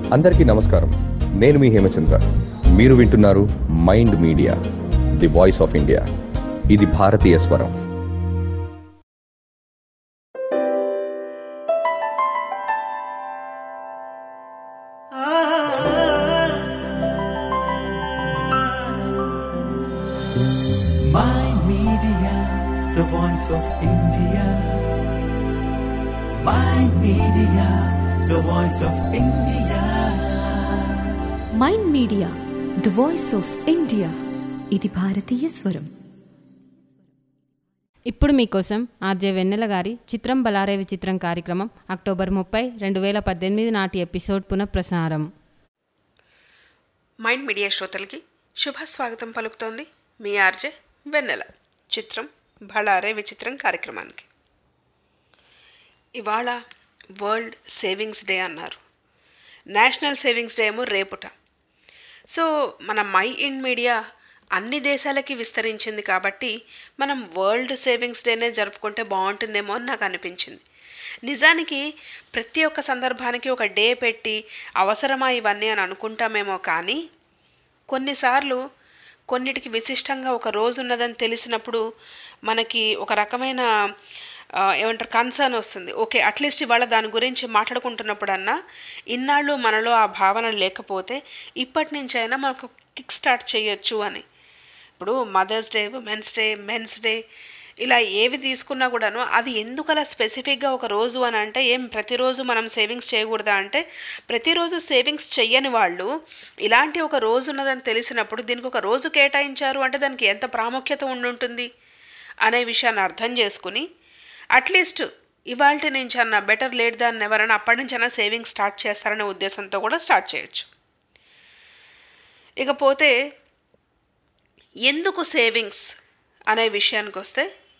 అందరికీ నమస్కారం నేను మీ హేమచంద్ర మీరు వింటున్నారు mind media the voice of India ఇది భారతీయ స్వరం Mind Media, the voice of India. Mind Media, the voice of India. Mind media the voice of India ఇది భారతీయ స్వరం ఇప్పుడు మీకోసం ఆర్జే వెన్నెల గారి చిత్రం బలారే విచిత్రం కార్యక్రమం అక్టోబర్ ముప్పై రెండు వేల పద్దెనిమిది నాటి ఎపిసోడ్ పునఃప్రసారం మైండ్ మీడియా శ్రోతలకి శుభ స్వాగతం పలుకుతోంది మీ ఆర్జే వెన్నెల చిత్రం బళారే విచిత్రం కార్యక్రమానికి ఇవాళ వరల్డ్ సేవింగ్స్ డే అన్నారు నేషనల్ సేవింగ్స్ డే ఏమో రేపుట సో మన మై ఇన్ మీడియా అన్ని దేశాలకి విస్తరించింది కాబట్టి మనం వరల్డ్ సేవింగ్స్ డేనే జరుపుకుంటే బాగుంటుందేమో అని నాకు అనిపించింది నిజానికి ప్రతి ఒక్క సందర్భానికి ఒక డే పెట్టి అవసరమా ఇవన్నీ అని అనుకుంటామేమో కానీ కొన్నిసార్లు కొన్నిటికి విశిష్టంగా ఒక రోజు ఉన్నదని తెలిసినప్పుడు మనకి ఒక రకమైన ఆ, ఏమంటారు కన్సర్న్ వస్తుంది ఓకే అట్లీస్ట్ ఇవాళ దాని గురించి మాట్లాడుకుంటున్నప్పుడన్నా ఇన్నాళ్ళు మనలో ఆ భావన లేకపోతే ఇప్పటి నుంచైనా మనకు కిక్ స్టార్ట్ చేయొచ్చు అని ఇప్పుడు mother's day women's day men's day ఇలా ఏవి తీసుకున్నా కూడాను అది ఎందుకు అలా స్పెసిఫిక్గా ఒక రోజు అని అంటే ఏం ప్రతిరోజు మనం సేవింగ్స్ చేయకూడదా అంటే ప్రతిరోజు సేవింగ్స్ చెయ్యని వాళ్ళు ఇలాంటి ఒక రోజు ఉన్నదని తెలిసినప్పుడు దీనికి ఒక రోజు కేటాయించారు అంటే దానికి ఎంత ప్రాముఖ్యత ఉండుంటుంది అనే విషయాన్ని అర్థం చేసుకుని అట్లీస్ట్ ఇవాళ నుంచి అన్న బెటర్ లేట్ దాన్ని ఎవరైనా అప్పటి నుంచి అన్న సేవింగ్స్ స్టార్ట్ చేస్తారనే ఉద్దేశంతో కూడా స్టార్ట్ చేయొచ్చు ఇకపోతే ఎందుకు సేవింగ్స్ అనే విషయానికి వస్తే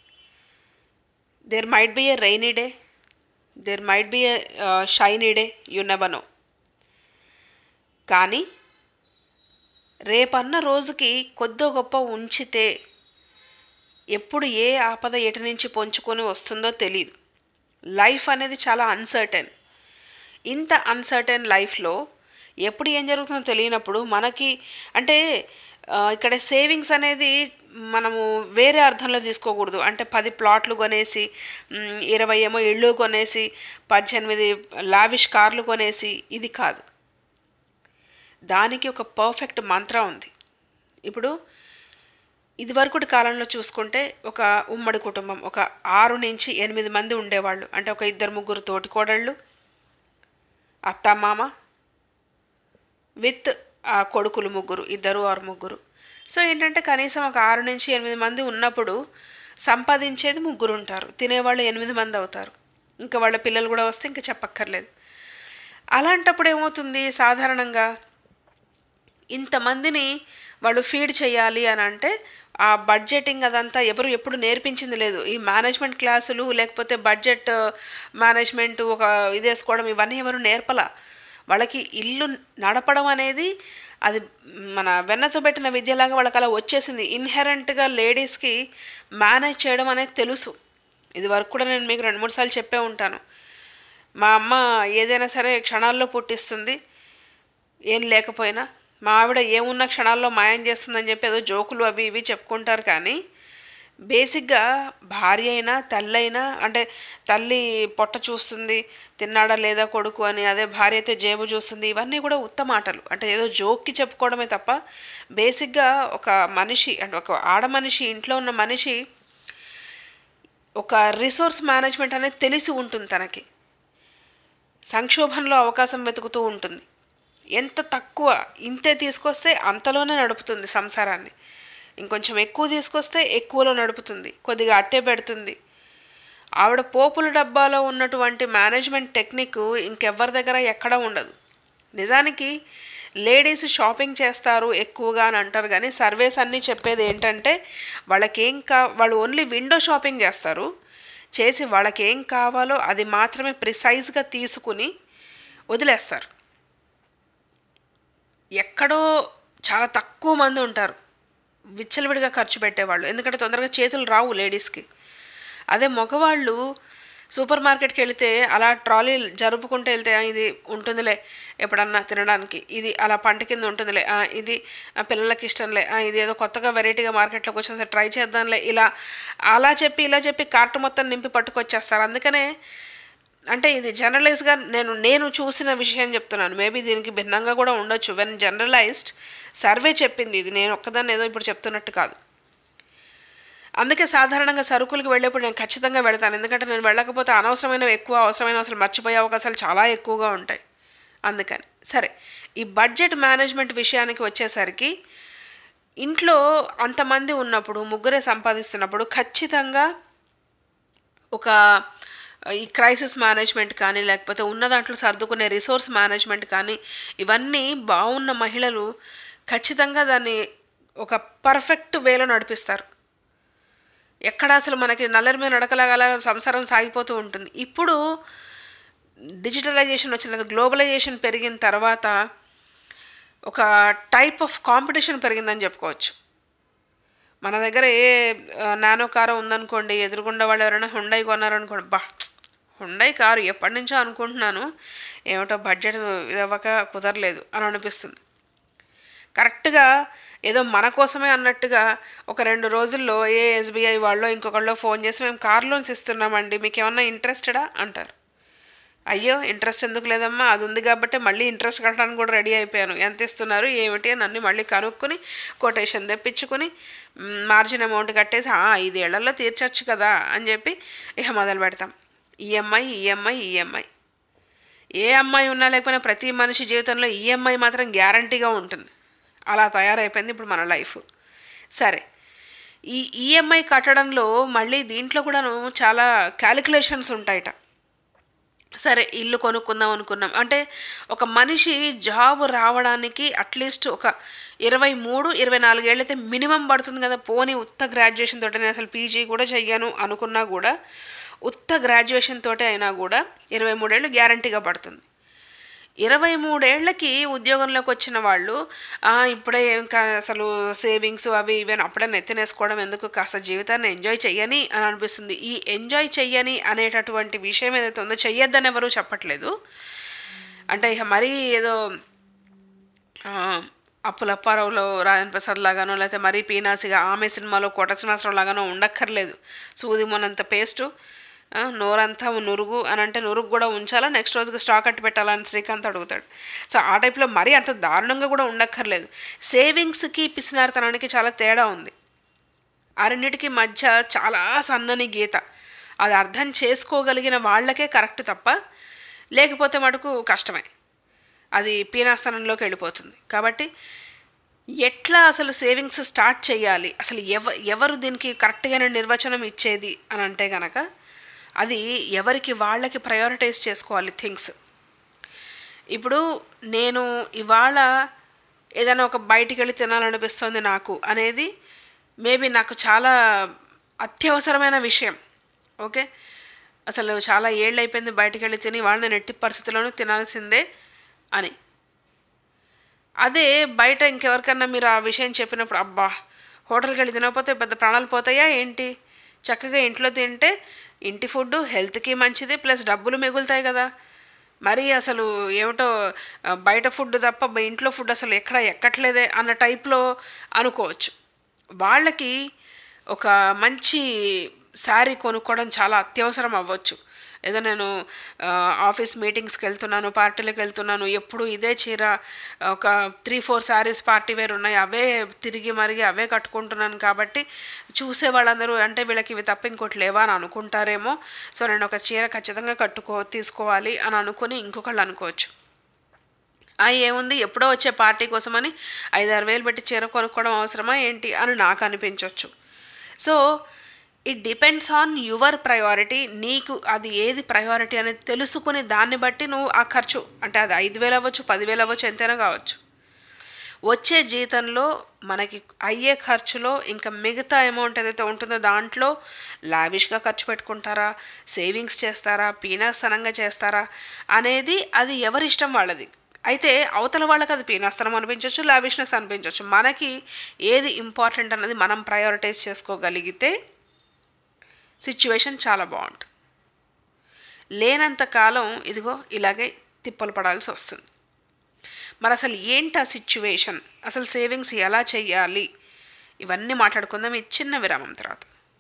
there might be a rainy day there might be a shiny day you never know కానీ రేపన్న రోజుకి కొద్దో గొప్ప ఉంచితే ఎప్పుడు ఏ ఆపద ఎటు నుంచి పొంచుకొని వస్తుందో తెలియదు లైఫ్ అనేది చాలా అన్సర్టెన్ ఇంత అన్సర్టెన్ లైఫ్లో ఎప్పుడు ఏం జరుగుతుందో తెలియనప్పుడు మనకి అంటే ఆ, ఇక్కడ సేవింగ్స్ అనేది మనము వేరే అర్థంలో తీసుకోకూడదు అంటే పది ప్లాట్లు కొనేసి మ్, ఇరవై ఏమో ఇళ్ళు కొనేసి పద్దెనిమిది లావిష్ కార్లు కొనేసి ఇది కాదు దానికి ఒక పర్ఫెక్ట్ మంత్రం ఉంది ఇప్పుడు ఇదివరకటి కాలంలో చూసుకుంటే ఒక ఉమ్మడి కుటుంబం ఒక ఆరు నుంచి ఎనిమిది మంది ఉండేవాళ్ళు అంటే ఒక ఇద్దరు ముగ్గురు తోటికోడళ్ళు అత్త మామ విత్ ఆ కొడుకులు ముగ్గురు ఇద్దరు ఆరు ముగ్గురు సో ఏంటంటే కనీసం ఒక ఆరు నుంచి ఎనిమిది మంది ఉన్నప్పుడు సంపాదించేది ముగ్గురు ఉంటారు తినేవాళ్ళు ఎనిమిది మంది అవుతారు ఇంకా వాళ్ళ పిల్లలు కూడా వస్తే ఇంకా చెప్పక్కర్లేదు అలాంటప్పుడు ఏమవుతుంది సాధారణంగా ఇంతమందిని వాళ్ళు ఫీడ్ చేయాలి అని అంటే ఆ బడ్జెటింగ్ అదంతా ఎవరు ఎప్పుడు నేర్పించింది లేదు ఈ మేనేజ్మెంట్ క్లాసులు లేకపోతే బడ్జెట్ మేనేజ్మెంట్ ఒక ఇది వేసుకోవడం ఇవన్నీ ఎవరు నేర్పలా వాళ్ళకి ఇల్లు నడపడం అనేది అది మన వెన్నతో పెట్టిన విద్యలాగా వాళ్ళకి అలా వచ్చేసింది ఇన్హెరెంట్గా లేడీస్కి మేనేజ్ చేయడం అనేది తెలుసు ఇది వరకు కూడా నేను మీకు రెండు మూడు సార్లు చెప్పే ఉంటాను మా అమ్మ ఏదైనా సరే క్షణాల్లో పుట్టిస్తుంది ఏం లేకపోయినా మా ఆవిడ ఏమున్న క్షణాల్లో మాయం చేస్తుందని చెప్పి ఏదో జోకులు అవి ఇవి చెప్పుకుంటారు కానీ బేసిక్గా భార్య అయినా తల్లి అయినా అంటే తల్లి పొట్ట చూస్తుంది తిన్నాడా లేదా కొడుకు అని అదే భార్య అయితే జేబు చూస్తుంది ఇవన్నీ కూడా ఉత్తమ మాటలు అంటే ఏదో జోక్కి చెప్పుకోవడమే తప్ప బేసిక్గా ఒక మనిషి అంటే ఒక ఆడ మనిషి ఇంట్లో ఉన్న మనిషి ఒక రిసోర్స్ మేనేజ్మెంట్ అనేది తెలిసి ఉంటుంది తనకి సంక్షోభంలో అవకాశం వెతుకుతూ ఉంటుంది ఎంత తక్కువ ఇంతే తీసుకొస్తే అంతలోనే నడుపుతుంది సంసారాన్ని ఇంకొంచెం ఎక్కువ తీసుకొస్తే ఎక్కువలో నడుపుతుంది కొద్దిగా అట్టే పెడుతుంది ఆవిడ పోపుల డబ్బాలో ఉన్నటువంటి మేనేజ్మెంట్ టెక్నిక్ ఇంకెవ్వరి దగ్గర ఎక్కడా ఉండదు నిజానికి లేడీస్ షాపింగ్ చేస్తారు ఎక్కువగా అని అంటారు కానీ సర్వేస్ అన్నీ చెప్పేది ఏంటంటే వాళ్ళకేం కా వాళ్ళు ఓన్లీ విండో షాపింగ్ చేస్తారు చేసి వాళ్ళకి ఏం కావాలో అది మాత్రమే ప్రిసైజ్గా తీసుకుని వదిలేస్తారు ఎక్కడో చాలా తక్కువ మంది ఉంటారు విచ్చలవిడిగా ఖర్చు పెట్టేవాళ్ళు ఎందుకంటే తొందరగా చేతులు రావు లేడీస్కి అదే మగవాళ్ళు సూపర్ మార్కెట్కి వెళితే అలా ట్రాలీ జరుపుకుంటూ వెళ్తే "ఆ, ఇది ఉంటుందిలే ఎప్పుడన్నా తినడానికి ఇది అలా పంట కింద ఉంటుందిలే ఆ, ఇది ఆ, పిల్లలకి ఇష్టంలే ఆ, ఇది ఏదో కొత్తగా వెరైటీగా మార్కెట్లోకి వచ్చిన సరే ట్రై చేద్దాంలే ఇలా అలా చెప్పి ఇలా చెప్పి కార్ట్ మొత్తం నింపి పట్టుకొచ్చేస్తారు అందుకనే అంటే ఇది జనరలైజ్గా నేను నేను చూసిన విషయం చెప్తున్నాను మేబీ దీనికి భిన్నంగా కూడా ఉండొచ్చు వెన్ జనరలైజ్డ్ సర్వే చెప్పింది ఇది నేను ఒక్కదాన్ని ఏదో ఇప్పుడు చెప్తున్నట్టు కాదు అందుకే సాధారణంగా సరుకులకు వెళ్ళేప్పుడు నేను ఖచ్చితంగా వెళ్తాను ఎందుకంటే నేను వెళ్ళకపోతే అనవసరమైనవి ఎక్కువ అవసరమైన అసలు మర్చిపోయే అవకాశాలు చాలా ఎక్కువగా ఉంటాయి అందుకని సరే ఈ బడ్జెట్ మేనేజ్మెంట్ విషయానికి వచ్చేసరికి ఇంట్లో అంతమంది ఉన్నప్పుడు ముగ్గురే సంపాదిస్తున్నప్పుడు ఖచ్చితంగా ఒక ఈ క్రైసిస్ మేనేజ్మెంట్ కానీ లేకపోతే ఉన్న దాంట్లో సర్దుకునే రిసోర్స్ మేనేజ్మెంట్ కానీ ఇవన్నీ బాగున్న మహిళలు ఖచ్చితంగా దాన్ని ఒక పర్ఫెక్ట్ వేలో నడిపిస్తారు ఎక్కడ అసలు మనకి నల్లరి మీద నడకలాగా సంసారం సాగిపోతూ ఉంటుంది ఇప్పుడు డిజిటలైజేషన్ వచ్చిన తర్వాత గ్లోబలైజేషన్ పెరిగిన తర్వాత ఒక టైప్ ఆఫ్ కాంపిటీషన్ పెరిగిందని చెప్పుకోవచ్చు మన దగ్గర ఏ ఆ, నానో కారు ఉందనుకోండి ఎదురుగుండా వాళ్ళు ఎవరైనా హుండై కొన్నారనుకోండి బా హుండై కారు ఎప్పటి నుంచో అనుకుంటున్నాను ఏమిటో బడ్జెట్ ఇది అవ్వక కుదరలేదు అని అనిపిస్తుంది కరెక్ట్గా ఏదో మన కోసమే అన్నట్టుగా ఒక రెండు రోజుల్లో ఏ ఎస్బీఐ వాళ్ళు ఇంకొకళ్ళు ఫోన్ చేసి మేము కార్ లోన్స్ ఇస్తున్నామండి మీకు ఏమన్నా ఇంట్రెస్టెడా అంటారు అయ్యో ఇంట్రెస్ట్ ఎందుకు లేదమ్మా అది ఉంది కాబట్టి మళ్ళీ ఇంట్రెస్ట్ కట్టడానికి కూడా రెడీ అయిపోయాను ఎంత ఇస్తున్నారు ఏమిటి అని అన్ని మళ్ళీ కనుక్కొని కొటేషన్ తెప్పించుకొని మార్జిన్ అమౌంట్ కట్టేసి "ఆ, ఐదేళ్లలో తీర్చొచ్చు కదా అని చెప్పి ఇక మొదలు పెడతాం ఈఎంఐ ఈఎంఐ ఈఎంఐ ఏ అమ్మాయి ఉన్నా లేకపోయినా ప్రతి మనిషి జీవితంలో ఈఎంఐ మాత్రం గ్యారంటీగా ఉంటుంది అలా తయారైపోయింది ఇప్పుడు మన లైఫ్ సరే ఈ ఈఎంఐ కట్టడంలో మళ్ళీ దీంట్లో కూడాను చాలా క్యాలిక్యులేషన్స్ ఉంటాయట సరే ఇల్లు కొనుక్కుందాం అనుకున్నాం అంటే ఒక మనిషి జాబ్ రావడానికి అట్లీస్ట్ ఒక ఇరవై మూడు ఇరవై నాలుగేళ్ళు అయితే మినిమం పడుతుంది కదా పోనీ ఉత్త గ్రాడ్యుయేషన్ తోటి నేను అసలు పీజీ కూడా చెయ్యను అనుకున్నా కూడా ఉత్త గ్రాడ్యుయేషన్ తోటే అయినా కూడా ఇరవై మూడేళ్ళు గ్యారంటీగా పడుతుంది ఇరవై మూడేళ్లకి ఉద్యోగంలోకి వచ్చిన వాళ్ళు "ఆ, ఇప్పుడే ఇంకా అసలు సేవింగ్స్ అవి ఇవి అని అప్పుడే నెత్తినేసుకోవడం ఎందుకు కాస్త జీవితాన్ని ఎంజాయ్ చెయ్యని అని అనిపిస్తుంది ఈ ఎంజాయ్ చెయ్యని అనేటటువంటి విషయం ఏదైతే ఉందో చెయ్యొద్దని ఎవరూ చెప్పట్లేదు అంటే ఇక మరీ ఏదో ఆ, అప్పులప్పారావులో రాజన్ ప్రసాద్ లాగానో లేకపోతే మరీ పీనాసిగా ఆమె సినిమాలో కోట శ్రీనివాసరావు లాగానో ఉండక్కర్లేదు సూది మొనంత పేస్టు ఆ, నోరంతా నురుగు అని అంటే నురుగు కూడా ఉంచాలా నెక్స్ట్ రోజుకి స్టాక్ అట్టి పెట్టాలని శ్రీకాంత్ అడుగుతాడు సో ఆ టైప్లో మరీ అంత దారుణంగా కూడా ఉండక్కర్లేదు సేవింగ్స్కి పిసినారితనానికి చాలా తేడా ఉంది ఆ రెండిటికి మధ్య చాలా సన్నని గీత అది అర్థం చేసుకోగలిగిన వాళ్ళకే కరెక్ట్ తప్ప లేకపోతే మటుకు కష్టమే అది పీనాస్థానంలోకి వెళ్ళిపోతుంది కాబట్టి ఎట్లా అసలు సేవింగ్స్ స్టార్ట్ చేయాలి అసలు ఎవ ఎవరు దీనికి కరెక్ట్గానే నిర్వచనం ఇచ్చేది అని అంటే గనక అది ఎవరికి వాళ్ళకి ప్రయారిటైజ్ చేసుకోవాలి థింగ్స్ ఇప్పుడు నేను ఇవాళ ఏదైనా ఒక బయటికి వెళ్ళి తినాలనిపిస్తుంది నాకు అనేది మేబీ నాకు చాలా అత్యవసరమైన విషయం ఓకే అసలు చాలా ఏళ్ళు అయిపోయింది బయటికి వెళ్ళి తిని వాళ్ళు నేను ఎట్టి పరిస్థితుల్లోనూ తినాల్సిందే అని అదే బయట ఇంకెవరికన్నా మీరు ఆ విషయం చెప్పినప్పుడు అబ్బా హోటల్కి వెళ్ళి తినకపోతే పెద్ద ప్రాణాలు పోతాయా ఏంటి చక్కగా ఇంట్లో తింటే ఇంటి ఫుడ్ హెల్త్కి మంచిది ప్లస్ డబ్బులు మిగులుతాయి కదా మరి అసలు ఏమిటో ఆ, బయట ఫుడ్ తప్ప బ- ఇంట్లో ఫుడ్ అసలు ఎక్కడ ఎక్కట్లేదే అన్న టైప్లో అనుకోవచ్చు వాళ్ళకి ఒక మంచి శారీ కొనుక్కోవడం చాలా అత్యవసరం అవ్వచ్చు ఏదో నేను ఆ, ఆఫీస్ మీటింగ్స్కి వెళ్తున్నాను పార్టీలకు వెళ్తున్నాను ఎప్పుడు ఇదే చీర ఒక three four saris party wear ఉన్నాయి అవే తిరిగి మరిగి అవే కట్టుకుంటున్నాను కాబట్టి చూసే వాళ్ళందరూ అంటే వీళ్ళకి ఇవి తప్ప ఇంకోటి లేవా అని అనుకుంటారేమో సో నేను ఒక చీర ఖచ్చితంగా కట్టుకో తీసుకోవాలి అని అనుకుని ఇంకొకళ్ళు అనుకోవచ్చు ఆ ఏముంది ఎప్పుడో వచ్చే పార్టీ కోసమని ఐదారు వేలు పెట్టి చీర కొనుక్కోవడం అవసరమా ఏంటి అని నాకు అనిపించవచ్చు so it depends on your priority నీకు అది ఏది ప్రయారిటీ అనేది తెలుసుకుని దాన్ని బట్టి నువ్వు ఆ ఖర్చు అంటే అది ఐదు వేలు అవ్వచ్చు పదివేలు అవ్వచ్చు ఎంతైనా కావచ్చు వచ్చే జీతంలో మనకి అయ్యే ఖర్చులో ఇంకా మిగతా అమౌంట్ ఏదైతే ఉంటుందో దాంట్లో లావిష్గా ఖర్చు పెట్టుకుంటారా సేవింగ్స్ చేస్తారా పీనాస్థనంగా చేస్తారా అనేది అది ఎవరి ఇష్టం వాళ్ళది అయితే అవతల వాళ్ళకి అది పీనాస్తనం అనిపించవచ్చు లావిష్నెస్ అనిపించవచ్చు మనకి ఏది ఇంపార్టెంట్ అన్నది మనం ప్రయారిటైజ్ చేసుకోగలిగితే సిచ్యువేషన్ చాలా బాగుంటుంది లేనంత కాలం ఇదిగో ఇలాగే తిప్పలు పడాల్సి వస్తుంది మరి అసలు ఏంటి ఆ సిచ్యువేషన్ అసలు సేవింగ్స్ ఎలా చెయ్యాలి ఇవన్నీ మాట్లాడుకుందాం ఈ చిన్న విరామం తర్వాత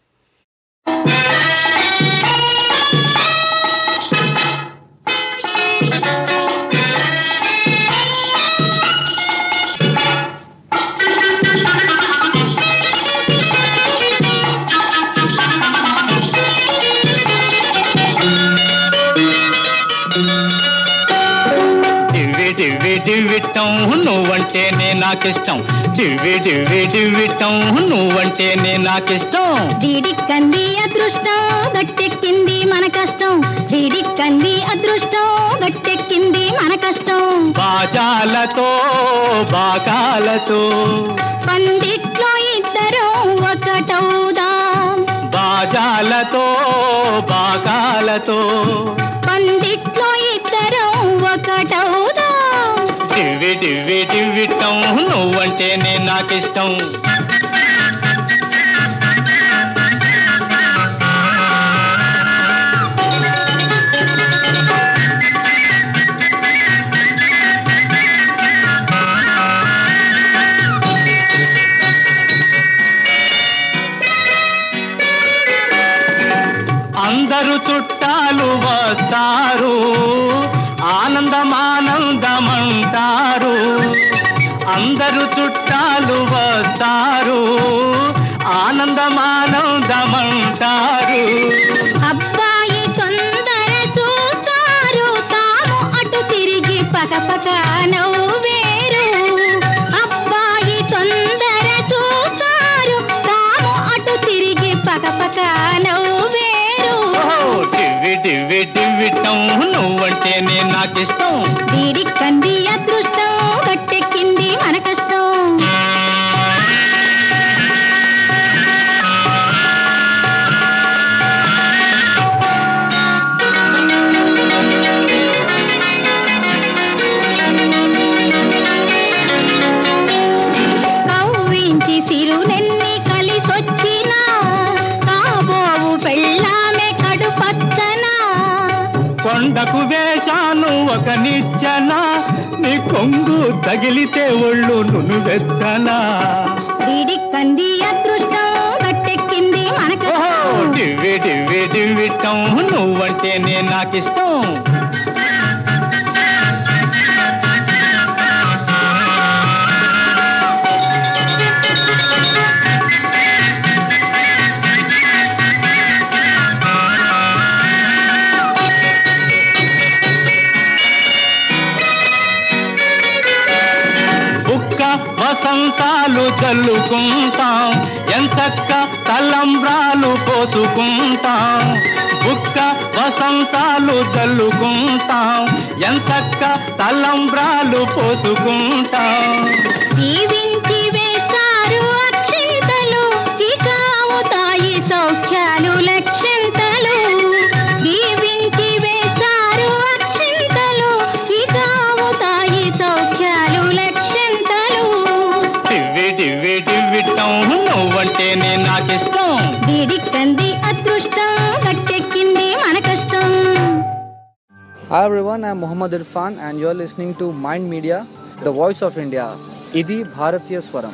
డివ్వి డివ్వి డివ్విటం నువ్వంటేనే నాకిష్టం డివ్వి డివ్వి డివ్విటం నువ్వంటేనే నాకిష్టం దీడిక్కంది అదృష్టం గట్టెక్కింది మన కష్టం దీడిక్కంది అదృష్టం గట్టెక్కింది మన కష్టం బాజాలతో బాగాలతో పందిట్లో ఇద్దరం ఒకటవుదాం బాజాలతో బాగాలతో పందిట్లో ఇద్దరం ఒకటవుదాం డివ్వి డివ్వి డివ్విటం నువ్వంటేనే నాకిష్టం అందరూ చుట్టాలు వస్తారు ఆనందమానందమంటారు అందరూ చుట్టాలు వస్తారు ఆనందమానందమంటారు అబ్బాయి తొందర చూస్తారు తాము అటు తిరిగి పకపక నవ్వేరు అబ్బాయి తొందర చూస్తారు తాము అటు తిరిగి పకపక నవ్వేరు ఓహో, డివ్వి డివ్వి డివ్విటం నువ్వంటేనే నాకిష్టం దీడిక్కంది అదృష్టం గట్టెక్కింది మన కష్టం కవ్వించి సిరులెన్ని కలిసొచ్చినా కాబోవు పెళ్ళామె కడు పచ్చనా కొండకు వేశాను ఒక నిచ్చెన నీ కొంగు తగిలితే ఒళ్ళు నును వెచ్చనా దీడిక్కంది అదృష్టం గట్టెక్కింది మన ఓహో, కష్టం డివ్వి డివ్వి డివ్విటం నువ్వంటేనే నాకిష్టం బుక్క వసంతాలు చల్లుకుంటాం ఎంచక్క తలంబ్రాలు పోసుకుంటాం బుక్క వసంతాలు చల్లుకుంటాం ఎంచక్క తలంబ్రాలు పోసుకుంటాం దీవించి వేస్తారు అక్షింతలు ఇక అవుతాయి సౌఖ్యాలు లక్షింతలు దీవించి వేస్తారు అక్షింతలు ఇక అవుతాయి సౌఖ్యాలు లక్షింతలు డివ్వి డివ్వి డివ్విటం నువ్వంటేనే నాకిష్టం దీడిక్కంది అదృష్టం గట్టెక్కింది మన కష్టం Hi everyone, I'm Muhammad Irfan and you're listening to Mind Media, the voice of India. Idi Bharatiya Swaram.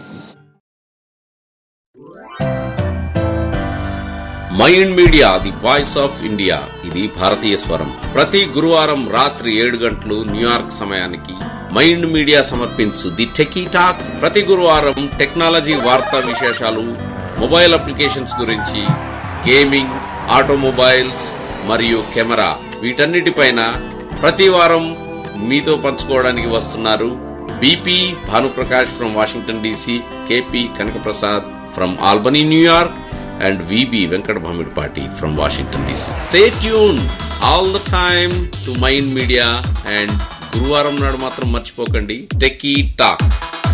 Mind media the voice of India ఇది భారతీయ స్వరం ప్రతి గురువారం రాత్రి ఏడు గంటలు న్యూయార్క్ సమయానికి మైండ్ మీడియా సమర్పించు ది టెకీ టాక్ ప్రతి గురువారం టెక్నాలజీ వార్తా విశేషాలు మొబైల్ అప్లికేషన్స్ గురించి గేమింగ్ ఆటోమొబైల్స్ మరియు కెమెరా వీటన్నిటిపైన ప్రతి వారం మీతో పంచుకోవడానికి వస్తున్నారు BP Bhanuprakash from Washington DC KP Kanakaprasad from Albany New York and VB Venkat Bhamidpati from Washington DC. Stay tuned all the time to Mind Media and గురువారం నాడు మాత్రం మర్చిపోకండి techie talk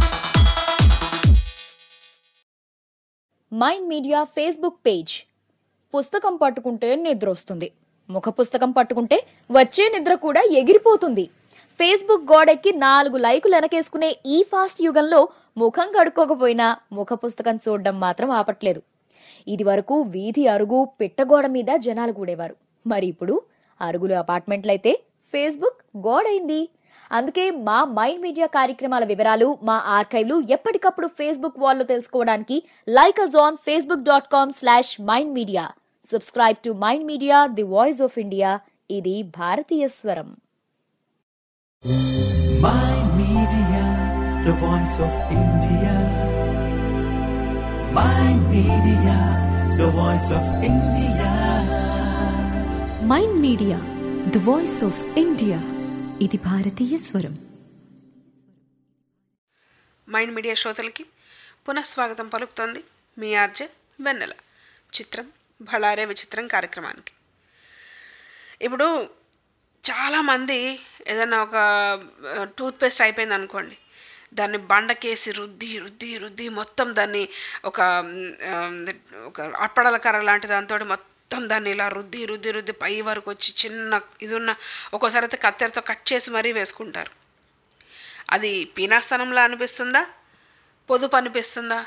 mind media Facebook page పుస్తకం పట్టుకుంటే నిద్ర వస్తుంది ముఖ పుస్తకం పట్టుకుంటే వచ్చే నిద్ర కూడా ఎగిరిపోతుంది ఫేస్బుక్ గోడెక్కి నాలుగు లైకులు వెనకేసుకునే ఈ ఫాస్ట్ యుగంలో ముఖం కడుక్కోకపోయినా ముఖ పుస్తకం చూడడం మాత్రం ఆపట్లేదు ఇది వరకు వీధి అరుగు పిట్టగోడ మీద జనాలు కూడేవారు మరి ఇప్పుడు అరుగులు అపార్ట్మెంట్లయితే ఫేస్బుక్ గోడైంది అందుకే మా మైండ్ మీడియా కార్యక్రమాల వివరాలు మా ఆర్కైవ్లు ఎప్పటికప్పుడు ఫేస్బుక్ వాల్లో తెలుసుకోవడానికి like us on Facebook dot com slash mind media subscribe to mind media the voice of India ఇది భారతీయ స్వరం Mind Media, the voice of India. Mind Media, the voice of India. Mind media the voice of India ఇది భారతీయ స్వరం mind media శ్రోతలకి పునఃస్వాగతం పలుకుతోంది మీ RJ వెన్నెల చిత్రం భళారే విచిత్రం కార్యక్రమానికి ఇప్పుడు చాలామంది ఏదైనా ఒక టూత్పేస్ట్ అయిపోయింది అనుకోండి దాన్ని బండకేసి రుద్ది రుద్ది రుద్ది మొత్తం దాన్ని ఒక ఆ, ఒక అప్పడల కర్ర లాంటి దాంతో మొత్తం దాన్ని ఇలా రుద్ది రుద్ది రుద్ది పై వరకు వచ్చి చిన్న ఇది ఉన్న ఒక్కోసారి అయితే కత్తెరతో కట్ చేసి మరీ వేసుకుంటారు అది పీనాస్థానంలా అనిపిస్తుందా పొదుపు అనిపిస్తుందా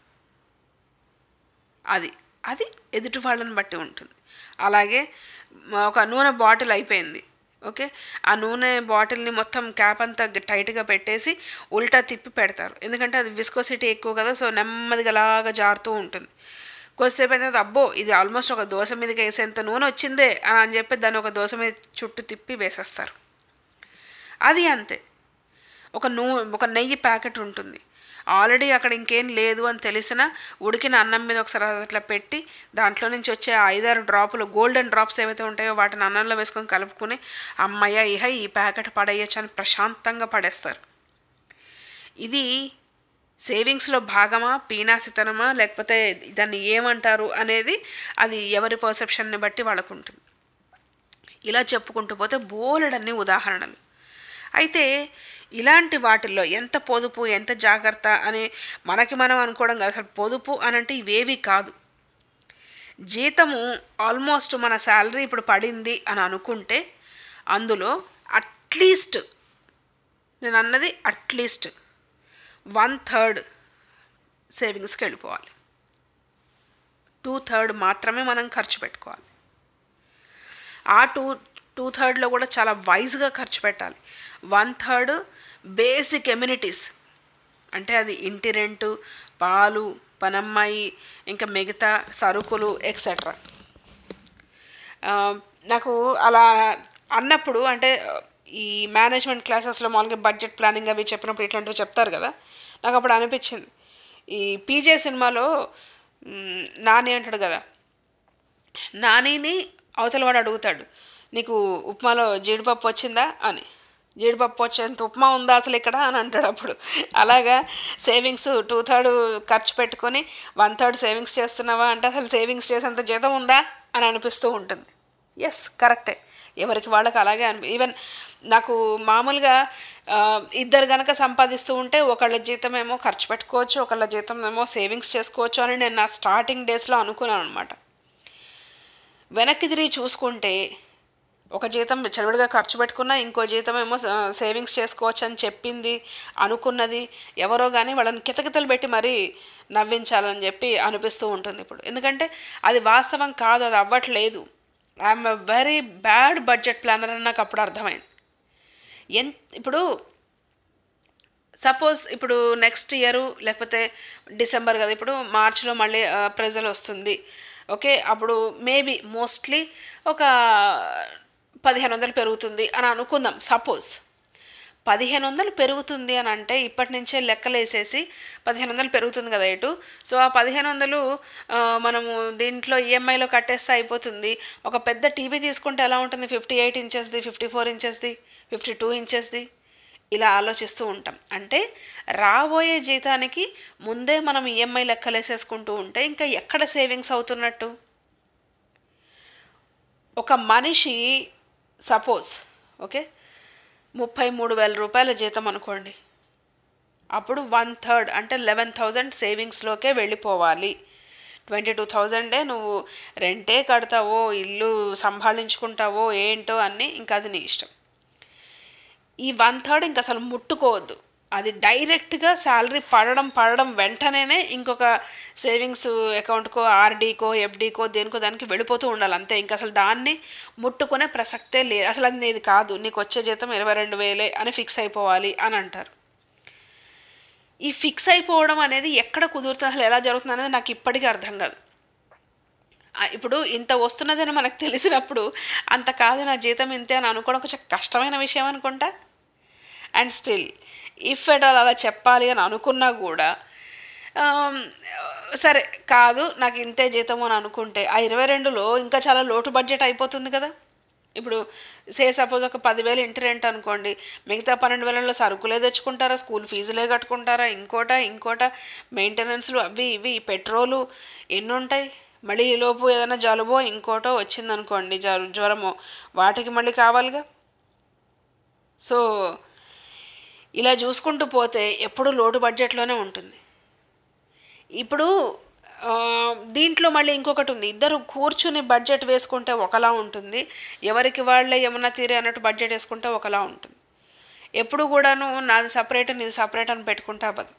అది అది ఎదుటి వాళ్ళని బట్టి ఉంటుంది అలాగే మ- ఒక నూనె బాటిల్ అయిపోయింది ఓకే ఆ నూనె బాటిల్ని మొత్తం క్యాప్ అంతా గ- టైట్గా పెట్టేసి ఉల్టా తిప్పి పెడతారు ఎందుకంటే అది విస్కోసిటీ ఎక్కువ కదా సో నెమ్మదిగా అలాగా జారుతూ ఉంటుంది కొద్దిసేపు అయిన తర్వాత అబ్బో ఇది ఆల్మోస్ట్ ఒక దోశ మీదకి వేసేంత నూనె వచ్చిందే అని అని చెప్పి దాన్ని ఒక దోశ మీద చుట్టూ తిప్పి వేసేస్తారు అది అంతే ఒక నూ ఒక నెయ్యి ప్యాకెట్ ఉంటుంది ఆల్రెడీ అక్కడ ఇంకేం లేదు అని తెలిసిన ఉడికిన అన్నం మీద ఒకసారి అది అట్లా పెట్టి దాంట్లో నుంచి వచ్చే ఆ ఐదారు డ్రాపులు గోల్డెన్ డ్రాప్స్ ఏవైతే ఉంటాయో వాటిని అన్నంలో వేసుకొని కలుపుకొని అమ్మయ్య ఇహ ఈ ప్యాకెట్ పడేయచ్చు అని ప్రశాంతంగా పడేస్తారు ఇది సేవింగ్స్లో భాగమా పీనాసితనమా లేకపోతే దాన్ని ఏమంటారు అనేది అది ఎవరి పర్సెప్షన్ని బట్టి వాళ్ళకు ఉంటుంది ఇలా చెప్పుకుంటూ పోతే బోలెడన్ని ఉదాహరణలు అయితే ఇలాంటి వాటిల్లో ఎంత పొదుపు ఎంత జాగ్రత్త అని మనకి మనం అనుకోవడం కాదు అసలు పొదుపు అని అంటే ఇవేవి కాదు జీతము ఆల్మోస్ట్ మన శాలరీ ఇప్పుడు పడింది అని అనుకుంటే అందులో అట్లీస్ట్ నేను అన్నది అట్లీస్ట్ వన్ థర్డ్ సేవింగ్స్కి వెళ్ళిపోవాలి టూ థర్డ్ మాత్రమే మనం ఖర్చు పెట్టుకోవాలి ఆ టూ టూ థర్డ్లో కూడా చాలా వైజ్గా ఖర్చు పెట్టాలి వన్ థర్డ్ బేసిక్ ఎమ్యూనిటీస్ అంటే అది ఇంటి రెంటు పాలు పనమ్మాయి ఇంకా మిగతా సరుకులు ఎక్సెట్రా నాకు అలా అన్నప్పుడు అంటే ఈ మేనేజ్మెంట్ క్లాసెస్లో మామూలుగా బడ్జెట్ ప్లానింగ్ అవి చెప్పినప్పుడు ఇట్లాంటివి చెప్తారు కదా నాకు అప్పుడు అనిపించింది ఈ పీజే సినిమాలో మ్, నాని అంటాడు కదా నానిని అవతల వాడు అడుగుతాడు నీకు ఉప్మాలో జీడిపప్పు వచ్చిందా అని జీడిపప్పు వచ్చేంత ఉప్మా ఉందా అసలు ఇక్కడ అని అంటాడు అప్పుడు అలాగా సేవింగ్స్ టూ థర్డ్ ఖర్చు పెట్టుకొని వన్ థర్డ్ సేవింగ్స్ చేస్తున్నావా అంటే అసలు సేవింగ్స్ చేసేంత జీతం ఉందా అని అనిపిస్తూ ఉంటుంది ఎస్ కరెక్టే ఎవరికి వాళ్ళకి అలాగే అనిపి ఈవెన్ నాకు మామూలుగా ఆ, ఇద్దరు గనక సంపాదిస్తూ ఉంటే ఒకళ్ళ జీతం ఏమో ఖర్చు పెట్టుకోవచ్చు ఒకళ్ళ జీతం ఏమో సేవింగ్స్ చేసుకోవచ్చు అని నేను నా స్టార్టింగ్ డేస్లో అనుకున్నాను అనమాట వెనక్కి తిరిగి చూసుకుంటే ఒక జీతం చెరువుడిగా ఖర్చు పెట్టుకున్నా ఇంకో జీతం ఏమో సేవింగ్స్ చేసుకోవచ్చు అని చెప్పింది అనుకున్నది ఎవరో కానీ వాళ్ళని కితకితలు పెట్టి మరీ నవ్వించాలని చెప్పి అనిపిస్తూ ఉంటుంది ఇప్పుడు ఎందుకంటే అది వాస్తవం కాదు అది అవ్వట్లేదు I'm a very bad budget planner అని నాకు అప్పుడు అర్థమైంది ఎన్ ఇప్పుడు సపోజ్ ఇప్పుడు నెక్స్ట్ ఇయర్ లేకపోతే డిసెంబర్ కదా ఇప్పుడు మార్చిలో మళ్ళీ ప్రెజల్ వస్తుంది ఓకే అప్పుడు మేబీ మోస్ట్లీ ఒక పదిహేను వందలు పెరుగుతుంది అని అనుకుందాం సపోజ్ పదిహేను వందలు పెరుగుతుంది అని అంటే ఇప్పటి నుంచే లెక్కలు వేసేసి పదిహేను వందలు పెరుగుతుంది కదా ఇటు సో ఆ పదిహేను వందలు ఆ, మనము దీంట్లో ఈఎంఐలో కట్టేస్తే అయిపోతుంది ఒక పెద్ద టీవీ తీసుకుంటే ఎలా ఉంటుంది ఫిఫ్టీ ఎయిట్ ఇంచెస్ది ఫిఫ్టీ ఫోర్ ఇంచెస్ది ఫిఫ్టీ టూ ఇంచెస్ది ఇలా ఆలోచిస్తూ ఉంటాం అంటే రాబోయే జీతానికి ముందే మనం ఈఎంఐ లెక్కలేసేసుకుంటూ ఉంటే ఇంకా ఎక్కడ సేవింగ్స్ అవుతున్నట్టు ఒక మనిషి సపోజ్ ఓకే ముప్పై మూడు వేల రూపాయల జీతం అనుకోండి అప్పుడు వన్ థర్డ్ అంటే లెవెన్ థౌజండ్ సేవింగ్స్లోకే వెళ్ళిపోవాలి ట్వంటీ టూ థౌజండే నువ్వు రెంటే కడతావో ఇల్లు సంభాళించుకుంటావో ఏంటో అన్నీ ఇంకా అది నీ ఇష్టం ఈ వన్ థర్డ్ ఇంక అసలు ముట్టుకోవద్దు అది డైరెక్ట్గా శాలరీ పడడం పడడం వెంటనే ఇంకొక సేవింగ్స్ అకౌంట్కో ఆర్డీకో ఎఫ్డీకో దేనికో దానికి వెళ్ళిపోతూ ఉండాలి అంతే ఇంకా అసలు దాన్ని ముట్టుకునే ప్రసక్తే లేదు అసలు అది నీది కాదు నీకు వచ్చే జీతం ఇరవై రెండు వేలే అని ఫిక్స్ అయిపోవాలి అని అంటారు ఈ ఫిక్స్ అయిపోవడం అనేది ఎక్కడ కుదురుతుంది అసలు ఎలా జరుగుతుంది అనేది నాకు ఇప్పటికీ అర్థం కాదు ఆ, ఇప్పుడు ఇంత వస్తున్నదని మనకు తెలిసినప్పుడు అంత కాదు నా జీతం ఇంతే అని అనుకోవడం కొంచెం కష్టమైన విషయం అనుకుంటా and still if at all అలా చెప్పాలి అని అనుకున్నా కూడా ఆమ్, సరే కాదు నాకు ఇంతే జీతం అని అనుకుంటే ఆ ఇరవై రెండులో ఇంకా చాలా లోటు బడ్జెట్ అయిపోతుంది కదా ఇప్పుడు సే సపోజ్ ఒక పదివేలు ఇంటి రెంట్ అనుకోండి మిగతా పన్నెండు వేలలో సరుకులే తెచ్చుకుంటారా స్కూల్ ఫీజులే కట్టుకుంటారా ఇంకోట ఇంకోట మెయింటెనెన్స్లు అవి ఇవి పెట్రోలు ఎన్ని ఉంటాయి మళ్ళీ ఈ లోపు ఏదైనా జలుబో ఇంకోటో వచ్చిందనుకోండి జ్వర జ్వరమో వాటికి మళ్ళీ కావాలిగా సో ఇలా చూసుకుంటూ పోతే ఎప్పుడు లోటు బడ్జెట్లోనే ఉంటుంది ఇప్పుడు ఆ, దీంట్లో మళ్ళీ ఇంకొకటి ఉంది ఇద్దరు కూర్చుని బడ్జెట్ వేసుకుంటే ఒకలా ఉంటుంది ఎవరికి వాళ్ళే ఏమన్నా తీరే అన్నట్టు బడ్జెట్ వేసుకుంటే ఒకలా ఉంటుంది ఎప్పుడు కూడాను నాది సపరేట్ నీది సపరేట్ అని పెట్టుకుంటే అవ్వదు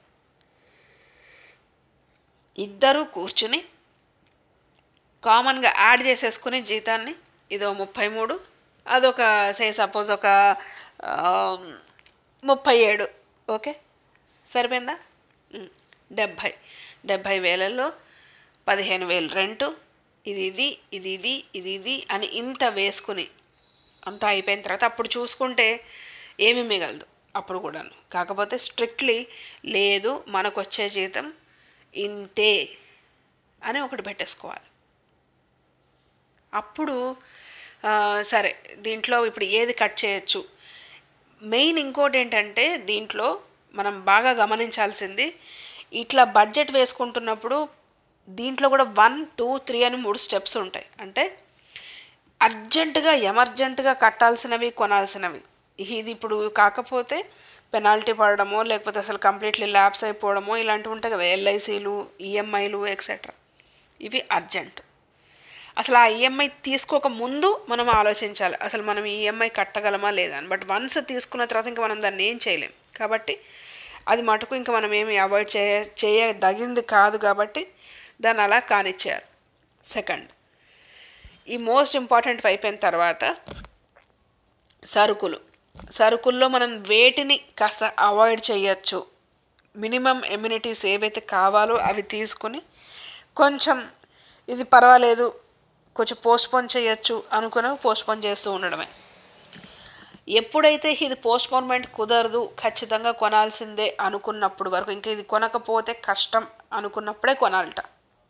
ఇద్దరు కూర్చుని కామన్గా యాడ్ చేసేసుకుని జీతాన్ని ఇదో ముప్పై మూడు అదొక సే సపోజ్ ఒక ఆ, ముప్పై ఏడు ఓకే సరిపోయిందా ఉమ్, డెబ్భై డెబ్భై వేలలో పదిహేను వేలు రెంటు ఇది ఇది ఇది ఇది ఇది ఇది అని ఇంత వేసుకుని అంతా అయిపోయిన తర్వాత అప్పుడు చూసుకుంటే ఏమీ మిగలదు అప్పుడు కూడాను కాకపోతే స్ట్రిక్ట్లీ లేదు మనకు వచ్చే జీతం ఇంతే అని ఒకటి పెట్టేసుకోవాలి అప్పుడు ఆ, సరే దీంట్లో ఇప్పుడు ఏది కట్ చేయొచ్చు మెయిన్ ఇంకోటి ఏంటంటే దీంట్లో మనం బాగా గమనించాల్సింది ఇట్లా బడ్జెట్ వేసుకుంటున్నప్పుడు దీంట్లో కూడా వన్ టూ త్రీ అని మూడు స్టెప్స్ ఉంటాయి అంటే అర్జెంటుగా ఎమర్జెంటుగా కట్టాల్సినవి కొనాల్సినవి ఇది ఇప్పుడు కాకపోతే పెనాల్టీ పడడమో లేకపోతే అసలు కంప్లీట్లీ ల్యాబ్స్ అయిపోవడమో ఇలాంటివి ఉంటాయి కదా ఎల్ఐసీలు ఈఎంఐలు ఎక్సెట్రా ఇవి అర్జెంట్ అసలు ఆ ఈఎంఐ తీసుకోక ముందు మనం ఆలోచించాలి అసలు మనం ఈ ఈఎంఐ కట్టగలమా లేదా అని బట్ వన్స్ తీసుకున్న తర్వాత ఇంకా మనం దాన్ని ఏం చేయలేం కాబట్టి అది మటుకు ఇంకా మనం ఏమి అవాయిడ్ చేయ చేయదగింది కాదు కాబట్టి దాన్ని అలా కానిచ్చారు సెకండ్ ఈ మోస్ట్ ఇంపార్టెంట్ అయిపోయిన తర్వాత సరుకులు సరుకుల్లో మనం వేటిని కాస్త అవాయిడ్ చేయొచ్చు మినిమం ఎమ్యూనిటీస్ ఏవైతే కావాలో అవి తీసుకుని కొంచెం ఇది పర్వాలేదు కొంచెం పోస్ట్పోన్ చేయొచ్చు అనుకుని పోస్ట్పోన్ చేస్తూ ఉండడమే ఎప్పుడైతే ఇది పోస్ట్పోన్మెంట్ కుదరదు ఖచ్చితంగా కొనాల్సిందే అనుకున్నప్పుడు వరకు ఇంకా ఇది కొనకపోతే కష్టం అనుకున్నప్పుడే కొనాలట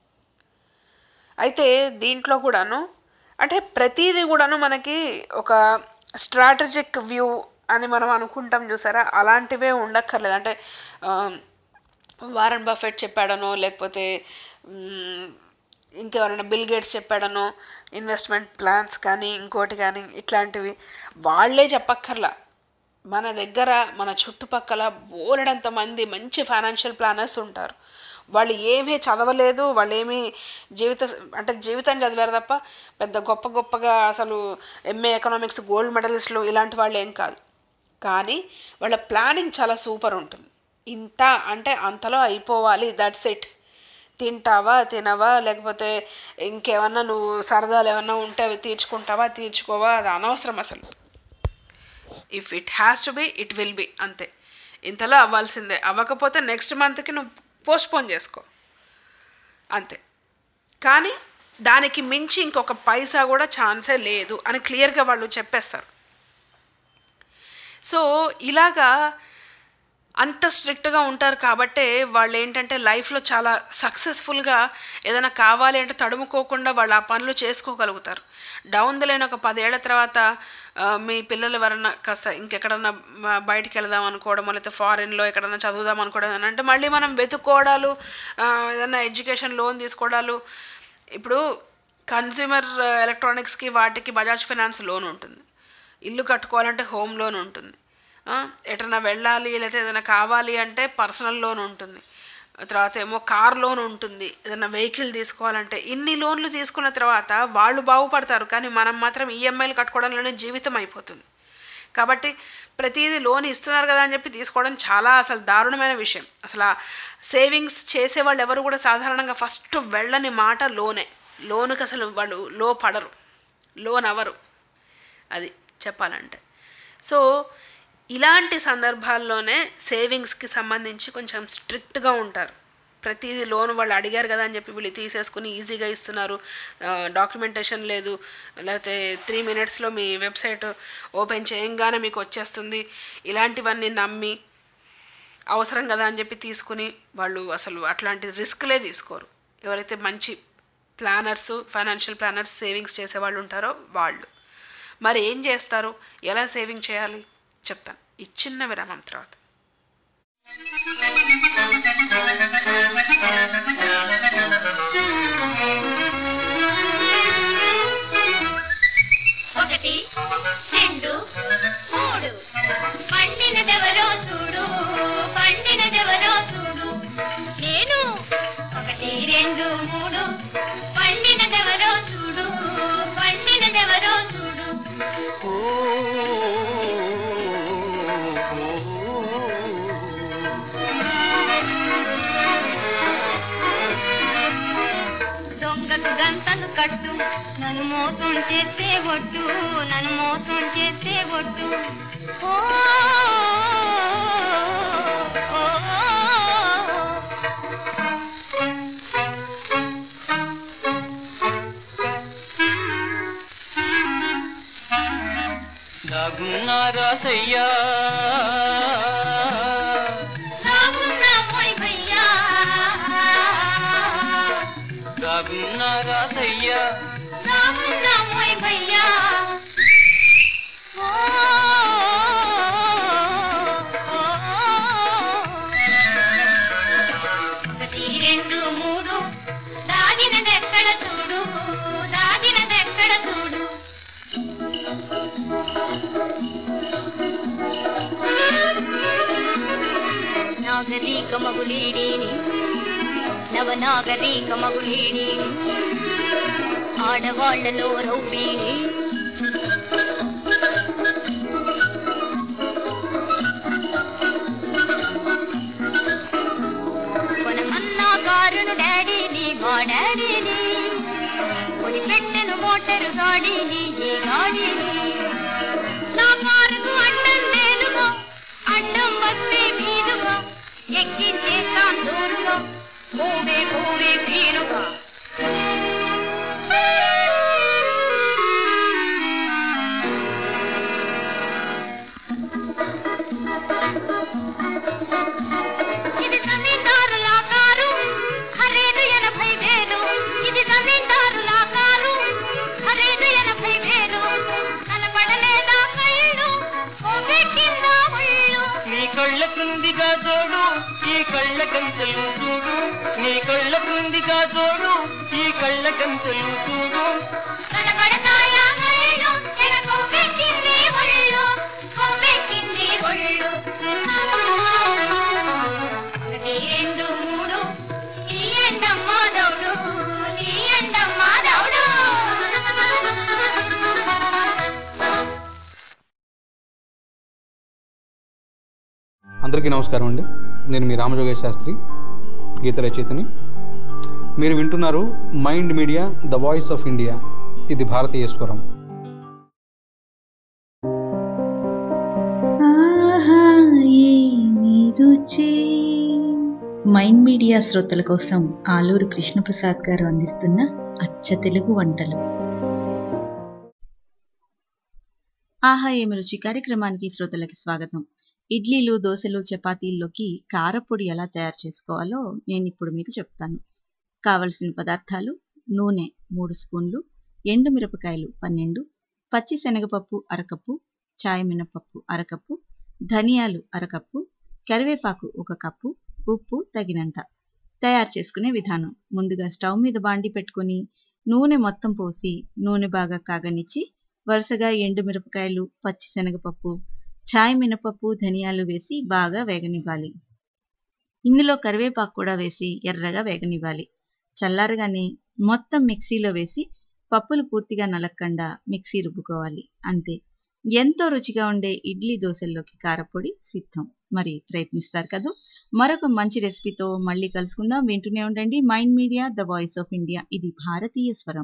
అయితే దీంట్లో కూడాను అంటే ప్రతిదీ కూడాను మనకి ఒక స్ట్రాటజిక్ వ్యూ అని మనం అనుకుంటాం చూసారా అలాంటివే ఉండక్కర్లేదు అంటే ఆ, వారన్ బఫెట్ చెప్పాడనో లేకపోతే మ్, ఇంకెవరైనా బిల్ గేట్స్ చెప్పాడనో ఇన్వెస్ట్మెంట్ ప్లాన్స్ కానీ ఇంకోటి కానీ ఇట్లాంటివి వాళ్ళే చెప్పక్కర్లా మన దగ్గర మన చుట్టుపక్కల బోలెడంత మంది మంచి ఫైనాన్షియల్ ప్లానర్స్ ఉంటారు వాళ్ళు ఏమీ చదవలేదు వాళ్ళు ఏమీ జీవిత అంటే జీవితం చదివారు తప్ప పెద్ద గొప్ప గొప్పగా అసలు ఎంఏ ఎకనామిక్స్ గోల్డ్ మెడలిస్టులు ఇలాంటి వాళ్ళు ఏం కాదు కానీ వాళ్ళ ప్లానింగ్ చాలా సూపర్ ఉంటుంది ఇంత అంటే అంతలో అయిపోవాలి దట్స్ ఇట్ తింటావా తినవా లేకపోతే ఇంకేమన్నా నువ్వు సరదాలు ఏమన్నా ఉంటే అవి తీర్చుకుంటావా తీర్చుకోవా అది అనవసరం అసలు if it has to be it will be అంతే ఇంతలో అవ్వాల్సిందే అవ్వకపోతే నెక్స్ట్ మంత్కి నువ్వు పోస్ట్పోన్ చేసుకో అంతే కానీ దానికి మించి ఇంకొక పైసా కూడా ఛాన్సే లేదు అని క్లియర్గా వాళ్ళు చెప్పేస్తారు సో ఇలాగా అంత స్ట్రిక్ట్గా ఉంటారు కాబట్టే వాళ్ళు ఏంటంటే లైఫ్లో చాలా సక్సెస్ఫుల్గా ఏదైనా కావాలి అంటే తడుముకోకుండా వాళ్ళు ఆ పనులు చేసుకోగలుగుతారు డౌన్ ద లైన్ ఒక పదేళ్ల తర్వాత ఆ, మీ పిల్లలు ఎవరన్నా కాస్త ఇంకెక్కడన్నా మ- బయటికి వెళదాం అనుకోవడమో లేకపోతే ఫారిన్లో ఎక్కడన్నా చదువుదాం అనుకోవడం అని అంటే మళ్ళీ మనం వెతుక్కోవడాలు ఆ, ఏదైనా ఎడ్యుకేషన్ లోన్ తీసుకోవడాలు ఇప్పుడు కన్జ్యూమర్ ఎలక్ట్రానిక్స్కి వాటికి బజాజ్ ఫైనాన్స్ లోన్ ఉంటుంది ఇల్లు కట్టుకోవాలంటే హోమ్ లోన్ ఉంటుంది ఆ, ఎటన్నా వెళ్ళాలి లేకపోతే ఏదైనా కావాలి అంటే పర్సనల్ లోన్ ఉంటుంది తర్వాత ఏమో కార్ లోన్ ఉంటుంది ఏదైనా వెహికల్ తీసుకోవాలంటే ఇన్ని లోన్లు తీసుకున్న తర్వాత వాళ్ళు బాగుపడతారు కానీ మనం మాత్రం ఈఎంఐలు కట్టుకోవడంలోనే జీవితం అయిపోతుంది కాబట్టి ప్రతిదీ లోన్ ఇస్తున్నారు కదా అని చెప్పి తీసుకోవడం చాలా అసలు దారుణమైన విషయం అసలు ఆ సేవింగ్స్ చేసే వాళ్ళు ఎవరు కూడా సాధారణంగా ఫస్ట్ వెళ్ళని మాట లోనే లోనుకి అసలు వాళ్ళు లో పడరు లోన్ అవరు అది చెప్పాలంటే సో ఇలాంటి సందర్భాల్లోనే సేవింగ్స్కి సంబంధించి కొంచెం స్ట్రిక్ట్గా ఉంటారు ప్రతిదీ లోన్ వాళ్ళు అడిగారు కదా అని చెప్పి వీళ్ళు తీసేసుకుని ఈజీగా ఇస్తున్నారు డాక్యుమెంటేషన్ లేదు లేకపోతే త్రీ మినిట్స్లో మీ వెబ్సైట్ ఓపెన్ చేయంగానే మీకు వచ్చేస్తుంది ఇలాంటివన్నీ నమ్మి అవసరం కదా అని చెప్పి తీసుకుని వాళ్ళు అసలు అట్లాంటి రిస్క్లే తీసుకోరు ఎవరైతే మంచి ప్లానర్స్ ఫైనాన్షియల్ ప్లానర్స్ సేవింగ్స్ చేసే వాళ్ళు ఉంటారో వాళ్ళు మరి ఏం చేస్తారు ఎలా సేవింగ్ చేయాలి చెప్తాను ఈ చిన్న విరామం తర్వాత ఒకటి రెండు మూడు పండినదెవరో చూడు పండినదెవరో చూడు నేను ఒకటి రెండు మూడు పండినదెవరో చూడు పండినదెవరో చూడు దొంగకు గంతలు కట్టు నన్ను మోసం చేసే ఒట్టు నన్ను మోసం చేసే ఒట్టు ఓ, ఓ, దాగున్నారాసయ్యా రామున్నా పోయి భయ్యా దాగున్నారాసయ్యా రామున్నా పోయి భయ్యా ఓ, ఓ, ఒకటి రెండు మూడు దాగినదెక్కడ చూడు దాగినదెక్కడ చూడు నాగరీక మగులీడీని నవనాగరీక మగులీడీని ఆడవాళ్లలో రౌడీని కొనమన్నా కారును డాడీని మా డాడీని కొని పెట్టెను మోటారు గాడీని ఈ గాడీని నా కారుకు అడ్డం నేనుగా అడ్డం వస్తే మీదుగా ఎక్కించేస్తాం దూరుగా పోవే పోవే తీరుగా ఇది జమీందారుల కారు ఖరీదు ఎనభై వేలు ఇది జమీందారుల కారు ఖరీదు ఎనభై వేలు కనపడలేదా కళ్ళు పోవే కింద ఒళ్ళు నీ కళ్ళ క్రిందిగా జోడు ఈ కళ్ళ కంచెలు చూడు నీ కళ్ళ క్రిందిగా జోడు ఈ కళ్ళ కంచెలు చూడు కనపడతాయా కళ్ళు ఎడ పోవే కింది ఒళ్ళు పోవే కింది ఒళ్ళు ఒకటి రెండు మూడు ఈ ఎండమ్మ దౌడు ఈ ఎండమ్మ దౌడు అందరికీ నమస్కారం అండి నేను మీ రామజోగేశ్ శాస్త్రి గీత రచయితని మీరు వింటున్నారు mind media the voice of India ఇది భారతీయ స్వరం ఆహా ఏమి రుచి మైండ్ మీడియా శ్రోతల కోసం ఆలూరు కృష్ణప్రసాద్ గారు అందిస్తున్న అచ్చ తెలుగు వంటలు ఆహా ఏమి రుచి కార్యక్రమానికి శ్రోతలకి స్వాగతం ఇడ్లీలు దోశలు చపాతీల్లోకి కారపొడి ఎలా తయారు చేసుకోవాలో నేను ఇప్పుడు మీకు చెప్తాను కావలసిన పదార్థాలు నూనె మూడు స్పూన్లు ఎండు మిరపకాయలు పన్నెండు పచ్చి శనగపప్పు అరకప్పు చాయ్ మినపప్పు అరకప్పు ధనియాలు అరకప్పు కరివేపాకు ఒక కప్పు ఉప్పు తగినంత తయారు చేసుకునే విధానం ముందుగా స్టవ్ మీద బాండి పెట్టుకొని నూనె మొత్తం పోసి నూనె బాగా కాగనిచ్చి వరుసగా ఎండు మిరపకాయలు పచ్చి శనగపప్పు ఛాయ్ మినపప్పు ధనియాలు వేసి బాగా వేగనివ్వాలి ఇందులో కరివేపాకు కూడా వేసి ఎర్రగా వేగనివ్వాలి చల్లారగానే మొత్తం మిక్సీలో వేసి పప్పులు పూర్తిగా నలక్కుండా మిక్సీ రుబ్బుకోవాలి అంతే ఎంతో రుచిగా ఉండే ఇడ్లీ దోశల్లోకి కారపొడి సిద్ధం మరి ప్రయత్నిస్తారు కదా మరొక మంచి రెసిపీతో మళ్ళీ కలుసుకుందాం వింటూనే ఉండండి mind media the voice of India ఇది భారతీయ స్వరం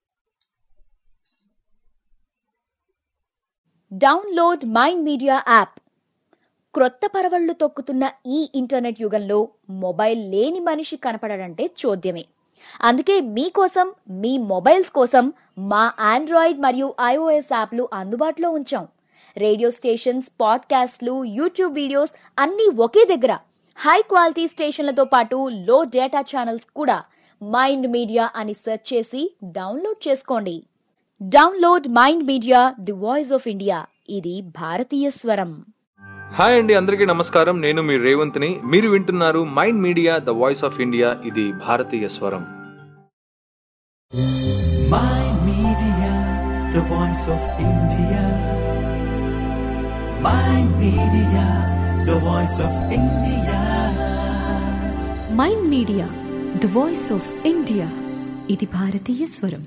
డౌన్లోడ్ మైండ్ మీడియా యాప్ క్రొత్త పరవళ్లు తొక్కుతున్న ఈ ఇంటర్నెట్ యుగంలో మొబైల్ లేని మనిషి కనపడడంటే చోద్యమే అందుకే మీకోసం మీ మొబైల్స్ కోసం మా ఆండ్రాయిడ్ మరియు ఐఓఎస్ యాప్లు అందుబాటులో ఉంచాం రేడియో స్టేషన్స్ పాడ్కాస్ట్లు యూట్యూబ్ వీడియోస్ అన్నీ ఒకే దగ్గర హై క్వాలిటీ స్టేషన్లతో పాటు లో డేటా ఛానల్స్ కూడా మైండ్ మీడియా అని సెర్చ్ చేసి డౌన్లోడ్ చేసుకోండి download mind media the voice of India ఇది భారతీయ స్వరం హాయ్ అండి అందరికీ నమస్కారం నేను మీ రేవంత్ని మీరు వింటున్నారు mind media the voice of India ఇది భారతీయ స్వరం Mind Media, the voice of India. Mind Media, the voice of India. Mind media the voice of India ఇది భారతీయ స్వరం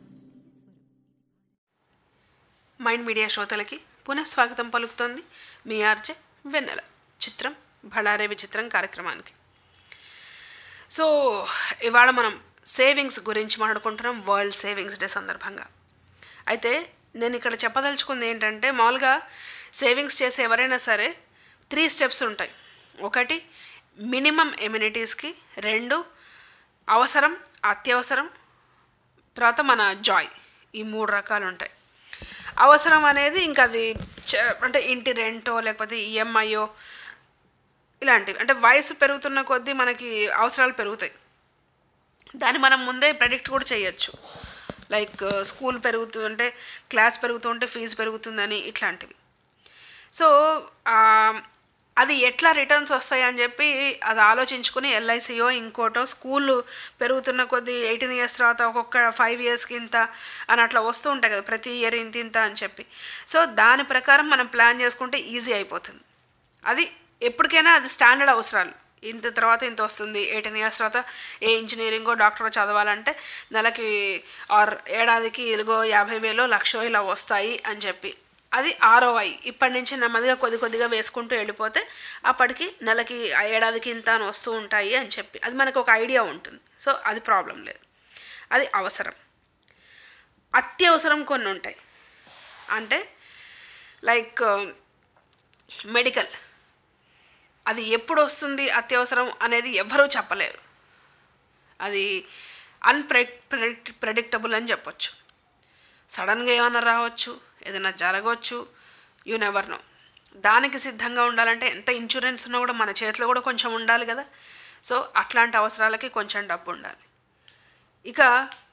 మైండ్ మీడియా శ్రోతలకి పునః స్వాగతం పలుకుతోంది మీ ఆర్జే వెన్నెల చిత్రం భళారే విచిత్రం కార్యక్రమానికి సో ఇవాళ మనం సేవింగ్స్ గురించి మాట్లాడుకుంటున్నాం వరల్డ్ సేవింగ్స్ డే సందర్భంగా అయితే నేను ఇక్కడ చెప్పదలుచుకుంది ఏంటంటే మామూలుగా సేవింగ్స్ చేసే ఎవరైనా సరే త్రీ స్టెప్స్ ఉంటాయి ఒకటి మినిమం ఎమ్యూనిటీస్కి రెండు అవసరం అత్యవసరం తర్వాత మన జాయ్ ఈ మూడు రకాలు ఉంటాయి అవసరం అనేది ఇంకా అది చ- అంటే ఇంటి రెంటో లేకపోతే ఈఎంఐయో ఇలాంటివి అంటే వయసు పెరుగుతున్న కొద్దీ మనకి అవసరాలు పెరుగుతాయి దాన్ని మనం ముందే ప్రెడిక్ట్ కూడా చేయొచ్చు లైక్ స్కూల్ పెరుగుతుంటే క్లాస్ పెరుగుతుంటే ఫీజు పెరుగుతుందని ఇట్లాంటివి సో ఆ, అది ఎట్లా రిటర్న్స్ వస్తాయని చెప్పి అది ఆలోచించుకుని ఎల్ఐసియో ఇంకోటో స్కూల్ పెరుగుతున్న కొద్దీ ఎయిటీన్ ఇయర్స్ తర్వాత ఒక్కొక్క ఫైవ్ ఇయర్స్కి ఇంత అని అట్లా వస్తూ ఉంటాయి కదా ప్రతి ఇయర్ ఇంత ఇంత అని చెప్పి సో దాని ప్రకారం మనం ప్లాన్ చేసుకుంటే ఈజీ అయిపోతుంది అది ఎప్పటికైనా అది స్టాండర్డ్ అవసరాలు ఇంత తర్వాత ఇంత వస్తుంది ఎయిటీన్ ఇయర్స్ తర్వాత ఏ ఇంజనీరింగో డాక్టర్ చదవాలంటే నెలకి ఆర్ ఏడాదికి ఇదిగో యాభై వేలో లక్షో ఇలా వస్తాయి అని చెప్పి అది ఆర్ఓఐ ఇప్పటి నుంచి నెమ్మదిగా కొద్ది కొద్దిగా వేసుకుంటూ వెళ్ళిపోతే అప్పటికి నెలకి ఆ ఏడాదికి ఇంత అని వస్తూ ఉంటాయి అని చెప్పి అది మనకు ఒక ఐడియా ఉంటుంది సో అది ప్రాబ్లం లేదు అది అవసరం అత్యవసరం కొన్ని ఉంటాయి అంటే లైక్ మెడికల్ అది ఎప్పుడు వస్తుంది అత్యవసరం అనేది ఎవ్వరూ చెప్పలేరు అది అన్ప్రెడిక్ట్ ప్రెడిక్టబుల్ అని చెప్పొచ్చు సడన్గా ఏమైనా రావచ్చు ఏదైనా జరగవచ్చు యూ నెవర్ నో దానికి సిద్ధంగా ఉండాలంటే ఎంత ఇన్సూరెన్స్ ఉన్నా కూడా మన చేతిలో కూడా కొంచెం ఉండాలి కదా సో అట్లాంటి అవసరాలకి కొంచెం డబ్బు ఉండాలి ఇక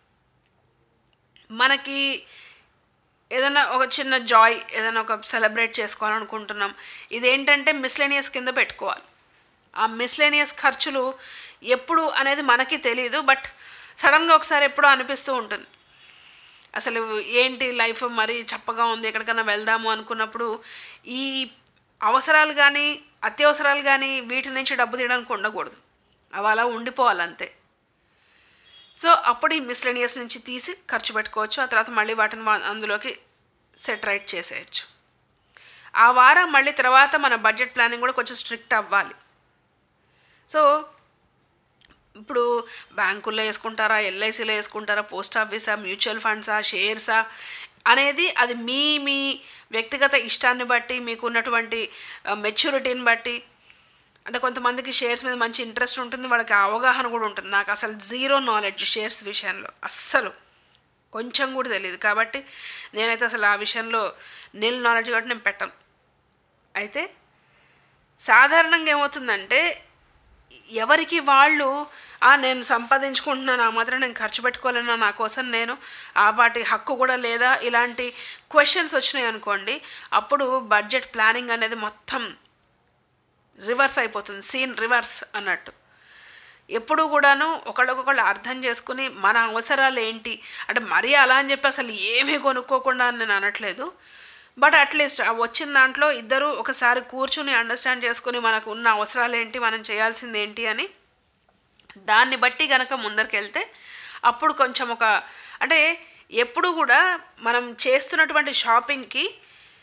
మనకి ఏదైనా ఒక చిన్న జాయ్ ఏదైనా ఒక సెలబ్రేట్ చేసుకోవాలనుకుంటున్నాం ఇదేంటంటే మిస్లేనియస్ కింద పెట్టుకోవాలి ఆ మిస్లేనియస్ ఖర్చులు ఎప్పుడు అనేది మనకి తెలియదు బట్ సడన్గా ఒకసారి ఎప్పుడో అనిపిస్తూ ఉంటుంది అసలు ఏంటి లైఫ్ మరీ చప్పగా ఉంది ఎక్కడికైనా వెళ్దాము అనుకున్నప్పుడు ఈ అవసరాలు కానీ అత్యవసరాలు కానీ వీటి నుంచి డబ్బు తీయడానికి ఉండకూడదు అవి అలా ఉండిపోవాలి అంతే సో అప్పుడు ఈ మిస్లెనియస్ నుంచి తీసి ఖర్చు పెట్టుకోవచ్చు ఆ తర్వాత మళ్ళీ వాటిని వా- అందులోకి సెట్ రైట్ చేసేయచ్చు ఆ వారం మళ్ళీ తర్వాత మన బడ్జెట్ ప్లానింగ్ కూడా కొంచెం స్ట్రిక్ట్ అవ్వాలి సో ఇప్పుడు బ్యాంకుల్లో వేసుకుంటారా ఎల్ఐసిలో వేసుకుంటారా పోస్ట్ ఆఫీసా మ్యూచువల్ ఫండ్సా షేర్సా అనేది అది మీ మీ వ్యక్తిగత ఇష్టాన్ని బట్టి మీకు ఉన్నటువంటి మెచ్యూరిటీని బట్టి అంటే కొంతమందికి షేర్స్ మీద మంచి ఇంట్రెస్ట్ ఉంటుంది వాళ్ళకి అవగాహన కూడా ఉంటుంది నాకు అసలు జీరో నాలెడ్జ్ షేర్స్ విషయంలో అస్సలు కొంచెం కూడా తెలియదు కాబట్టి నేనైతే అసలు ఆ విషయంలో నిల్ నాలెడ్జ్ కాబట్టి నేను పెట్టను అయితే సాధారణంగా ఏమవుతుందంటే ఎవరికి వాళ్ళు "ఆ, నేను సంపాదించుకుంటున్నాను ఆ మాత్రం నేను ఖర్చు పెట్టుకోలేనా నా కోసం నేను ఆ వాటి హక్కు కూడా లేదా ఇలాంటి క్వశ్చన్స్ వచ్చినాయి అనుకోండి అప్పుడు బడ్జెట్ ప్లానింగ్ అనేది మొత్తం రివర్స్ అయిపోతుంది సీన్ రివర్స్ అన్నట్టు ఎప్పుడు కూడాను ఒకళ్ళకొకళ్ళు అర్థం చేసుకుని మన అవసరాలు ఏంటి అంటే మరీ అలా అని చెప్పి అసలు ఏమీ కొనుక్కోకుండా అని నేను అనట్లేదు బట్ అట్లీస్ట్ ఆ వచ్చిన దాంట్లో ఇద్దరు ఒకసారి కూర్చుని అండర్స్టాండ్ చేసుకుని మనకు ఉన్న అవసరాలు ఏంటి మనం చేయాల్సింది ఏంటి అని దాన్ని బట్టి గనక ముందరికెళ్తే అప్పుడు కొంచెం ఒక అంటే ఎప్పుడు కూడా మనం చేస్తున్నటువంటి షాపింగ్కి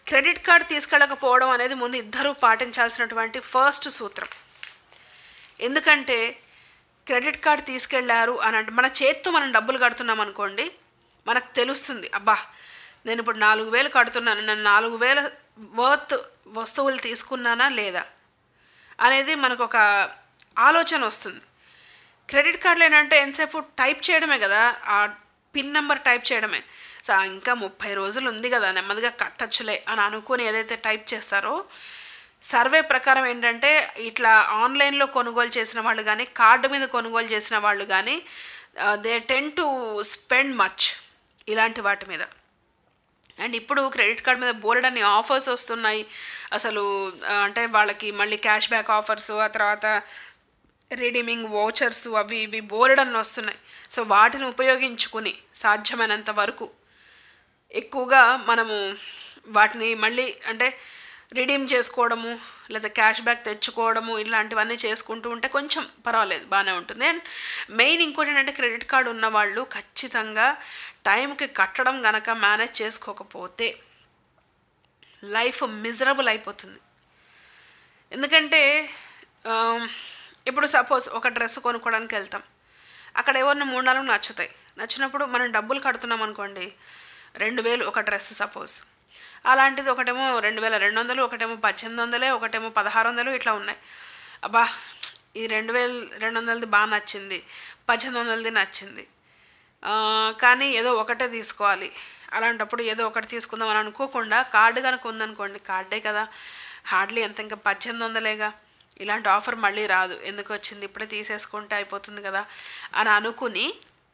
క్రెడిట్ కార్డ్ తీసుకెళ్ళకపోవడం అనేది ముందు ఇద్దరూ పాటించాల్సినటువంటి ఫస్ట్ సూత్రం ఎందుకంటే క్రెడిట్ కార్డ్ తీసుకెళ్లారు అని అంటే మన చేత్తో మనం డబ్బులు కడుతున్నాం అనుకోండి మనకు తెలుస్తుంది అబ్బా నేను ఇప్పుడు నాలుగు వేలు కడుతున్నాను నేను నాలుగు వేల వర్త్ వస్తువులు తీసుకున్నానా లేదా అనేది మనకు ఒక ఆలోచన వస్తుంది క్రెడిట్ కార్డులు ఏంటంటే ఎంతసేపు టైప్ చేయడమే కదా ఆ పిన్ నెంబర్ టైప్ చేయడమే సో ఆ ఇంకా ముప్పై రోజులు ఉంది కదా నెమ్మదిగా కట్టచ్చులే అని అనుకుని ఏదైతే టైప్ చేస్తారో సర్వే ప్రకారం ఏంటంటే ఇట్లా ఆన్లైన్లో కొనుగోలు చేసిన వాళ్ళు కానీ కార్డు మీద కొనుగోలు చేసిన వాళ్ళు కానీ they tend to spend much ఇలాంటి వాటి మీద అండ్ ఇప్పుడు క్రెడిట్ కార్డ్ మీద బోర్డ్ అన్ని ఆఫర్స్ వస్తున్నాయి అసలు ఆ, అంటే వాళ్ళకి మళ్ళీ క్యాష్ బ్యాక్ ఆఫర్స్ ఆ తర్వాత రిడీమింగ్ వోచర్స్ అవి ఇవి బోర్డ్ అన్ని వస్తున్నాయి సో వాటిని ఉపయోగించుకుని సాధ్యమైనంత వరకు ఎక్కువగా మనము వాటిని మళ్ళీ అంటే రిడీమ్ చేసుకోవడము లేదా క్యాష్ బ్యాక్ తెచ్చుకోవడము ఇలాంటివన్నీ చేసుకుంటూ ఉంటే కొంచెం పర్వాలేదు బాగానే ఉంటుంది అండ్ మెయిన్ ఇంకోటి ఏంటంటే క్రెడిట్ కార్డు ఉన్న వాళ్ళు ఖచ్చితంగా టైంకి కట్టడం గనక మేనేజ్ చేసుకోకపోతే లైఫ్ మిజరబుల్ అయిపోతుంది ఎందుకంటే ఆమ్, ఇప్పుడు సపోజ్ ఒక డ్రెస్ కొనుక్కోవడానికి వెళ్తాం అక్కడ ఎవరిని మూడు నాలుగు నచ్చుతాయి నచ్చినప్పుడు మనం డబ్బులు కడుతున్నాం అనుకోండి రెండు వేలు ఒక డ్రెస్ సపోజ్ అలాంటిది ఒకటేమో రెండు వేల రెండు వందలు ఒకటేమో పద్దెనిమిది వందలే ఒకటేమో పదహారు వందలు ఇట్లా ఉన్నాయి అబ్బా ఈ రెండు వేలు రెండు వందలది బాగా నచ్చింది పద్దెనిమిది వందలది నచ్చింది ఆ, కానీ ఏదో ఒకటే తీసుకోవాలి అలాంటప్పుడు ఏదో ఒకటి తీసుకుందాం అని అనుకోకుండా కార్డు కనుక ఉందనుకోండి కార్డే కదా హార్డ్లీ ఎంత ఇంకా పద్దెనిమిది వందలేగా ఇలాంటి ఆఫర్ మళ్ళీ రాదు ఎందుకు వచ్చింది ఇప్పుడే తీసేసుకుంటే అయిపోతుంది కదా అని అనుకుని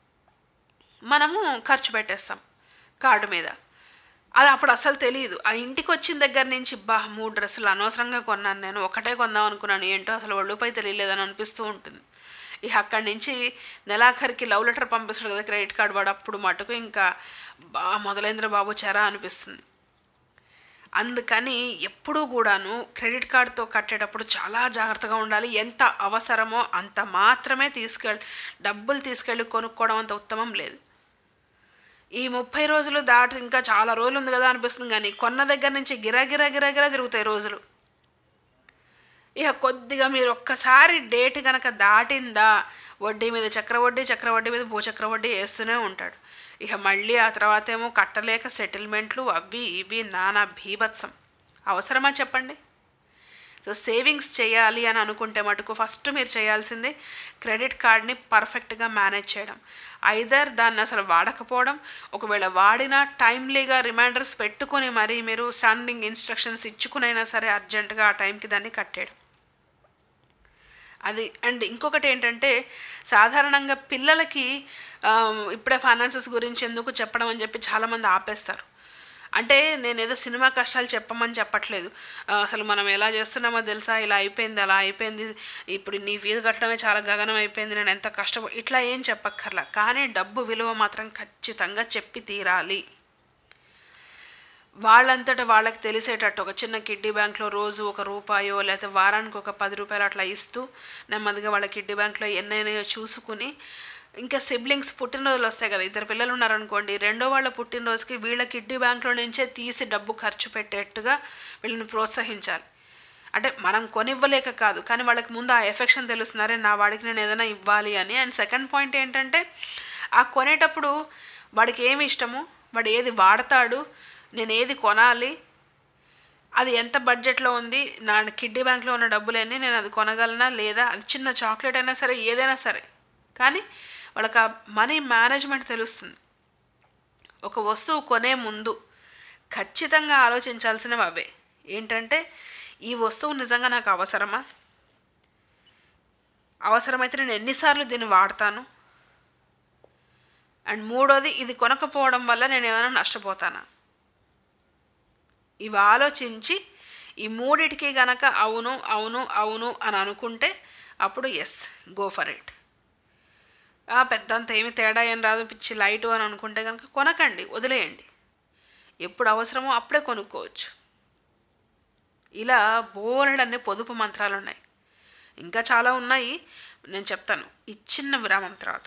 మనము ఖర్చు పెట్టేస్తాం కార్డు మీద అది అప్పుడు అసలు తెలియదు ఆ ఇంటికి వచ్చిన దగ్గర నుంచి బా మూడు డ్రెస్సులు అనవసరంగా కొన్నాను నేను ఒకటే కొందాం అనుకున్నాను ఏంటో అసలు ఒళ్ళుపై తెలియలేదని అనిపిస్తూ ఉంటుంది ఇక అక్కడి నుంచి నెలాఖరికి లవ్ లెటర్ పంపిస్తాడు కదా క్రెడిట్ కార్డు వాడు అప్పుడు మటుకు ఇంకా బా మొదలైంద్ర బాబు చెరా అనిపిస్తుంది అందుకని ఎప్పుడూ కూడాను క్రెడిట్ కార్డ్తో కట్టేటప్పుడు చాలా జాగ్రత్తగా ఉండాలి ఎంత అవసరమో అంత మాత్రమే తీసుకెళ్ళి డబ్బులు తీసుకెళ్ళి కొనుక్కోవడం అంత ఉత్తమం లేదు ఈ ముప్పై రోజులు దాటి ఇంకా చాలా రోజులు ఉంది కదా అనిపిస్తుంది కానీ కొన్న దగ్గర నుంచి గిరా గిరా గిరా గిరా తిరుగుతాయి రోజులు ఇక కొద్దిగా మీరు ఒక్కసారి డేట్ కనుక దాటిందా వడ్డీ మీద చక్రవడ్డీ చక్రవడ్డీ మీద భూచక్రవడ్డీ వేస్తూనే ఉంటాడు ఇక మళ్ళీ ఆ తర్వాత ఏమో కట్టలేక సెటిల్మెంట్లు అవి ఇవి నానా భీభత్సం అవసరమా చెప్పండి సో సేవింగ్స్ చేయాలి అని అనుకుంటే మటుకు ఫస్ట్ మీరు చేయాల్సింది క్రెడిట్ కార్డ్ని పర్ఫెక్ట్గా మేనేజ్ చేయడం ఐదర్ దాన్ని అసలు వాడకపోవడం ఒకవేళ వాడినా టైమ్లీగా రిమైండర్స్ పెట్టుకొని మరీ మీరు స్టాండింగ్ ఇన్స్ట్రక్షన్స్ ఇచ్చుకునైనా సరే అర్జెంటుగా ఆ టైంకి దాన్ని కట్టేయడం అది అండ్ ఇంకొకటి ఏంటంటే సాధారణంగా పిల్లలకి ఆ, ఇప్పుడే ఫైనాన్సెస్ గురించి ఎందుకు చెప్పడం అని చెప్పి చాలామంది ఆపేస్తారు అంటే నేను ఏదో సినిమా కష్టాలు చెప్పమని చెప్పట్లేదు ఆ, అసలు మనం ఎలా చేస్తున్నామో తెలుసా ఇలా అయిపోయింది అలా అయిపోయింది ఇప్పుడు నీ ఫీజు కట్టడమే చాలా గగనం అయిపోయింది నేను ఎంత కష్టపడి ఇట్లా ఏం చెప్పక్కర్లా కానీ డబ్బు విలువ మాత్రం ఖచ్చితంగా చెప్పి తీరాలి వాళ్ళంతట వాళ్ళకి తెలిసేటట్టు ఒక చిన్న కిడ్డీ బ్యాంక్లో రోజు ఒక రూపాయో లేకపోతే వారానికి ఒక పది రూపాయలు అట్లా ఇస్తూ నెమ్మదిగా వాళ్ళ కిడ్డీ బ్యాంక్లో ఎన్నైనాయో చూసుకుని ఇంకా సిబ్లింగ్స్ పుట్టినరోజులు వస్తాయి కదా ఇద్దరు పిల్లలు ఉన్నారనుకోండి రెండో వాళ్ళ పుట్టినరోజుకి వీళ్ళ కిడ్డీ బ్యాంక్లో నుంచే తీసి డబ్బు ఖర్చు పెట్టేట్టుగా వీళ్ళని ప్రోత్సహించాలి అంటే మనం కొనివ్వలేక కాదు కానీ వాళ్ళకి ముందు ఆ ఎఫెక్షన్ తెలుస్తున్నారే నా వాడికి నేను ఏదైనా ఇవ్వాలి అని అండ్ సెకండ్ పాయింట్ ఏంటంటే ఆ కొనేటప్పుడు వాడికి ఏమి ఇష్టము వాడు ఏది వాడతాడు నేను ఏది కొనాలి అది ఎంత బడ్జెట్లో ఉంది నా కిడ్డీ బ్యాంక్లో ఉన్న డబ్బులన్నీ నేను అది కొనగలనా లేదా అది చిన్న చాక్లెట్ అయినా సరే ఏదైనా సరే కానీ వాళ్ళకి ఆ మనీ మేనేజ్మెంట్ తెలుస్తుంది ఒక వస్తువు కొనే ముందు ఖచ్చితంగా ఆలోచించాల్సినవి అవే ఏంటంటే ఈ వస్తువు నిజంగా నాకు అవసరమా అవసరమైతే నేను ఎన్నిసార్లు దీన్ని వాడతాను అండ్ మూడోది ఇది కొనకపోవడం వల్ల నేను ఏమైనా నష్టపోతానా ఇవి ఆలోచించి ఈ మూడిటికి గనక అవును అవును అవును అని అనుకుంటే అప్పుడు ఎస్ గో ఫర్ ఇట్ పెద్దంత ఏమి తేడా ఏం రాదు పిచ్చి లైటు అని అనుకుంటే కనుక కొనకండి వదిలేయండి ఎప్పుడు అవసరమో అప్పుడే కొనుక్కోవచ్చు ఇలా బోలెడన్ని పొదుపు మంత్రాలు ఉన్నాయి ఇంకా చాలా ఉన్నాయి నేను చెప్తాను ఈ చిన్న విరామం తర్వాత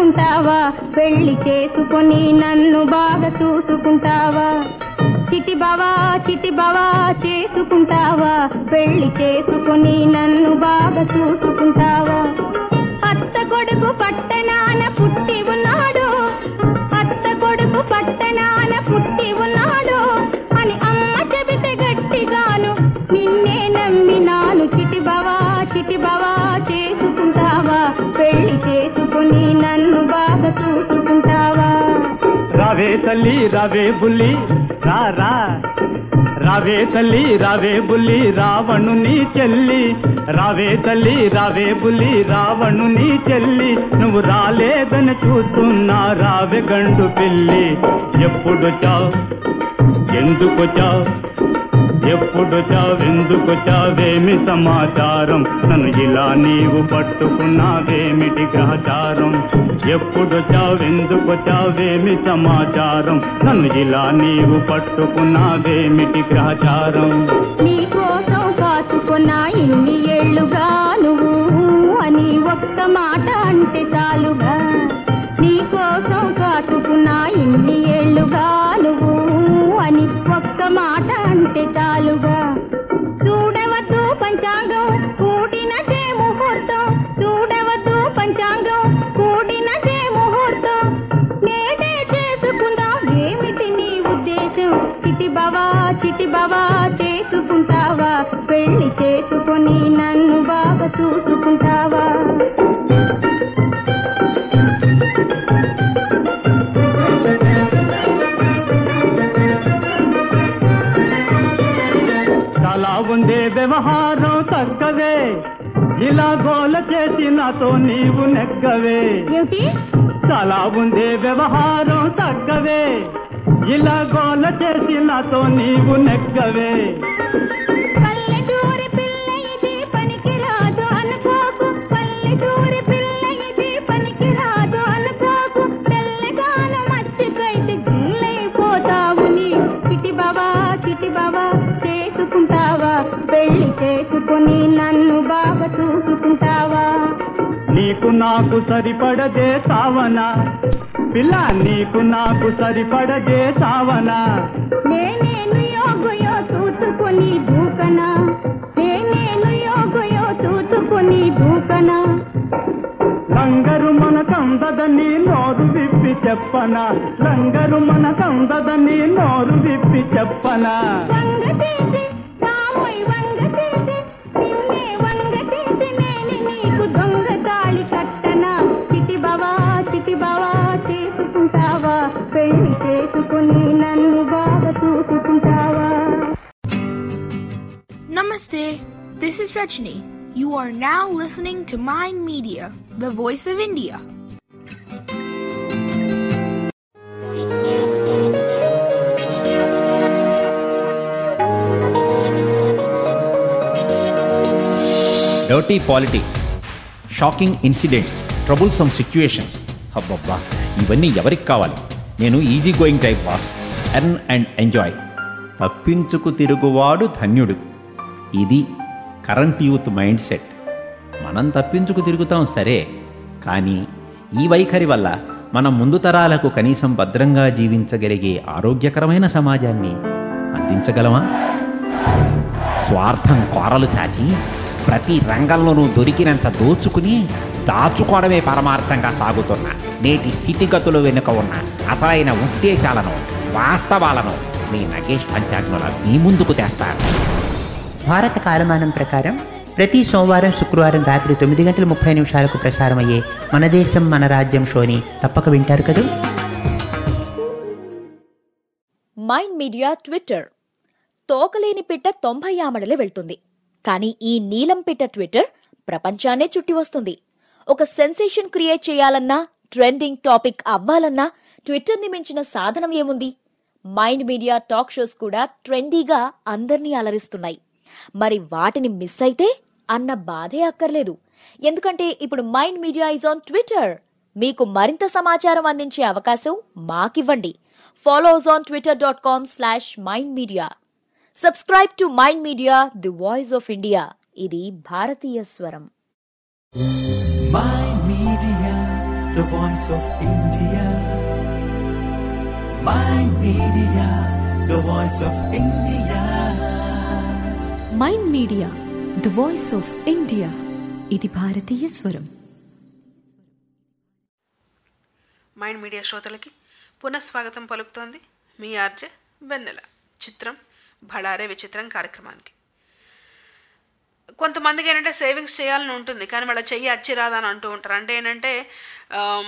చేసుకుంటావా పెళ్లి చేసుకొని నన్ను బాగా చూసుకుంటావా చిటి బావా చిటి బావా చేసుకుంటావా పెళ్లి చేసుకొని నన్ను బాగా చూసుకుంటావా అత్త కొడుకు పట్టణాన పుట్టి ఉన్నాడు అత్త కొడుకు పట్టణాన పుట్టి ఉన్నాడు అని అమ్మ చెబితే గట్టిగాను నిన్నే నమ్మినాను చిటి బావా చిటి బావా చేసుకుంటావా పెళ్లి చేసుకుని నన్ను బాగా చూసుకుంటావా రావే తల్లి రావే బుల్లి రా రా రావే తల్లి రావే బుల్లి రావణుని చెల్లి రావే తల్లి రావే బుల్లి రావణుని చెల్లి నువ్వు రాలేదని చూస్తున్నా రావే గండు పిల్లి ఎప్పుడు చావు ఎందుకు చావు ఎప్పుడు చావెందుకు చావేమి సమాచారం నన్ను ఇలా నీవు పట్టుకున్నావేమిటి గ్రహచారం ఎప్పుడు చావెందుకు చావేమి సమాచారం నన్ను ఇలా నీవు పట్టుకున్నావేమిటి గ్రహచారం నీ కోసం కాచుకున్నా ఇన్ని ఏళ్ళుగా నువ్వు అని ఒక్క మాట అంటే చాలుగా నీ కోసం కాచుకున్నా ఇన్ని ఏళ్ళుగా నువ్వు అని ఒక్క మాట అంటే చాలుగా చూడవద్దు పంచాంగం కూడినదే ముహూర్తం చూడవద్దు పంచాంగం కూడినదే ముహూర్తం నేడే చేసుకుందాం ఏమిటి నీ ఉద్దేశం చిటి బావా చిటి బావా చేసుకుంటావా పెళ్లి చేసుకొని నన్ను బాగా చూసుకుంటావా చాలా ఉందే వ్యవహారం తగ్గవే ఇలా గోల చేసి నాతో నీవు నెగ్గవే చాలా ఉందే వ్యవహారం తగ్గవే ఇలా గోల చేసి నాతో నీవు నెగ్గవే పల్లెటూరి పిల్ల ఇది పనికి రాదు అనుకోకు పల్లెటూరి పిల్ల ఇది పనికి రాదు అనుకోకు తెల్లగాను మర్చిపోయితే గిల్లైపోతావు నీ చిటి బావా చిటి బావా చేసుకుంటావా పెళ్లి చేసుకొని నన్ను బాగా చూసుకుంటావా నీకు నాకు సరిపడదే సావనా పిల్ల నీకు నాకు సరిపడదే సావనా నేనేను యోగయో చూసుకొని దూకనా నేనేను యోగయో చూసుకొని దూకనా లంగరు మన కందదని నోరు విప్పి చెప్పనా లంగరు మన కందదని నోరు విప్పి చెప్పనా వంగ చేసి రామోయ్ వంగ చేసి నిన్నే వంగ చేసి నేను నీకు దొంగ తాళి కట్టనా చిటి బావా చిటి బావా చేసుకుంటావా పెళ్లి చేసుకుని నన్ను బాగా చూసుకుంటావా Namaste. This is Rajni. You are now listening to Mind Media, the voice of India. Dirty politics shocking incidents troublesome situations అబ్బబ్బా ఇవన్నీ ఎవరికి కావాలి నేను easy going type boss earn and enjoy తప్పించుకు తిరుగువాడు ధన్యుడు ఇది కరెంట్ యూత్ మైండ్ సెట్ మనం తప్పించుకు తిరుగుతాం సరే కానీ ఈ వైఖరి వల్ల మనం ముందు తరాలకు కనీసం భద్రంగా జీవించగలిగే ఆరోగ్యకరమైన సమాజాన్ని అందించగలమా స్వార్థం కోరలు చాచి ప్రతి రంగంలోనూ దొరికినంత దోచుకుని దాచుకోవడమే పరమార్థంగా సాగుతున్న నేటి స్థితిగతుల వెనుక ఉన్న అసలైన ఉద్దేశాలను వాస్తవాలను మీ నగేష్ పంచాగ్నుల మీ ముందుకు తెస్తారు భారత కాలమానం ప్రకారం ప్రతి సోమవారం శుక్రవారం రాత్రి తొమ్మిది గంటల ముప్పై నిమిషాలకు ప్రసారమయ్యే మన దేశం మన రాజ్యం షోని తప్పక వింటారు కదూ మైండ్ మీడియా ట్విట్టర్ తోకలేని పిట్ట తొంభై ఆమడలే వెళ్తుంది కానీ ఈ నీలం పిట్ట ట్విట్టర్ ప్రపంచాన్నే చుట్టి వస్తుంది ఒక సెన్సేషన్ క్రియేట్ చేయాలన్నా ట్రెండింగ్ టాపిక్ అవ్వాలన్నా ట్విట్టర్ని మించిన సాధనం ఏముంది మైండ్ మీడియా టాక్ షోస్ కూడా ట్రెండీగా అందర్నీ అలరిస్తున్నాయి మరి వాటిని మిస్ అయితే అన్న బాధే అక్కర్లేదు ఎందుకంటే ఇప్పుడు mind media is on Twitter మీకు మరింత సమాచారం అందించే అవకాశం మాకివ్వండి follow us on Twitter dot com slash mind media subscribe to mind media the voice of India ఇది భారతీయ స్వరం Mind Media, the voice of India. Mind Media, the voice of India. Mind media the voice of India ఇది భారతీయ స్వరం mind media శ్రోతలకి పునఃస్వాగతం పలుకుతోంది మీ RJ వెన్నెల చిత్రం భళారే విచిత్రం కార్యక్రమానికి కొంతమందికి ఏంటంటే సేవింగ్స్ చేయాలని ఉంటుంది కానీ వాళ్ళ చెయ్యి అచ్చి రాదా అని అంటూ ఉంటారు అంటే ఏంటంటే ఆమ్,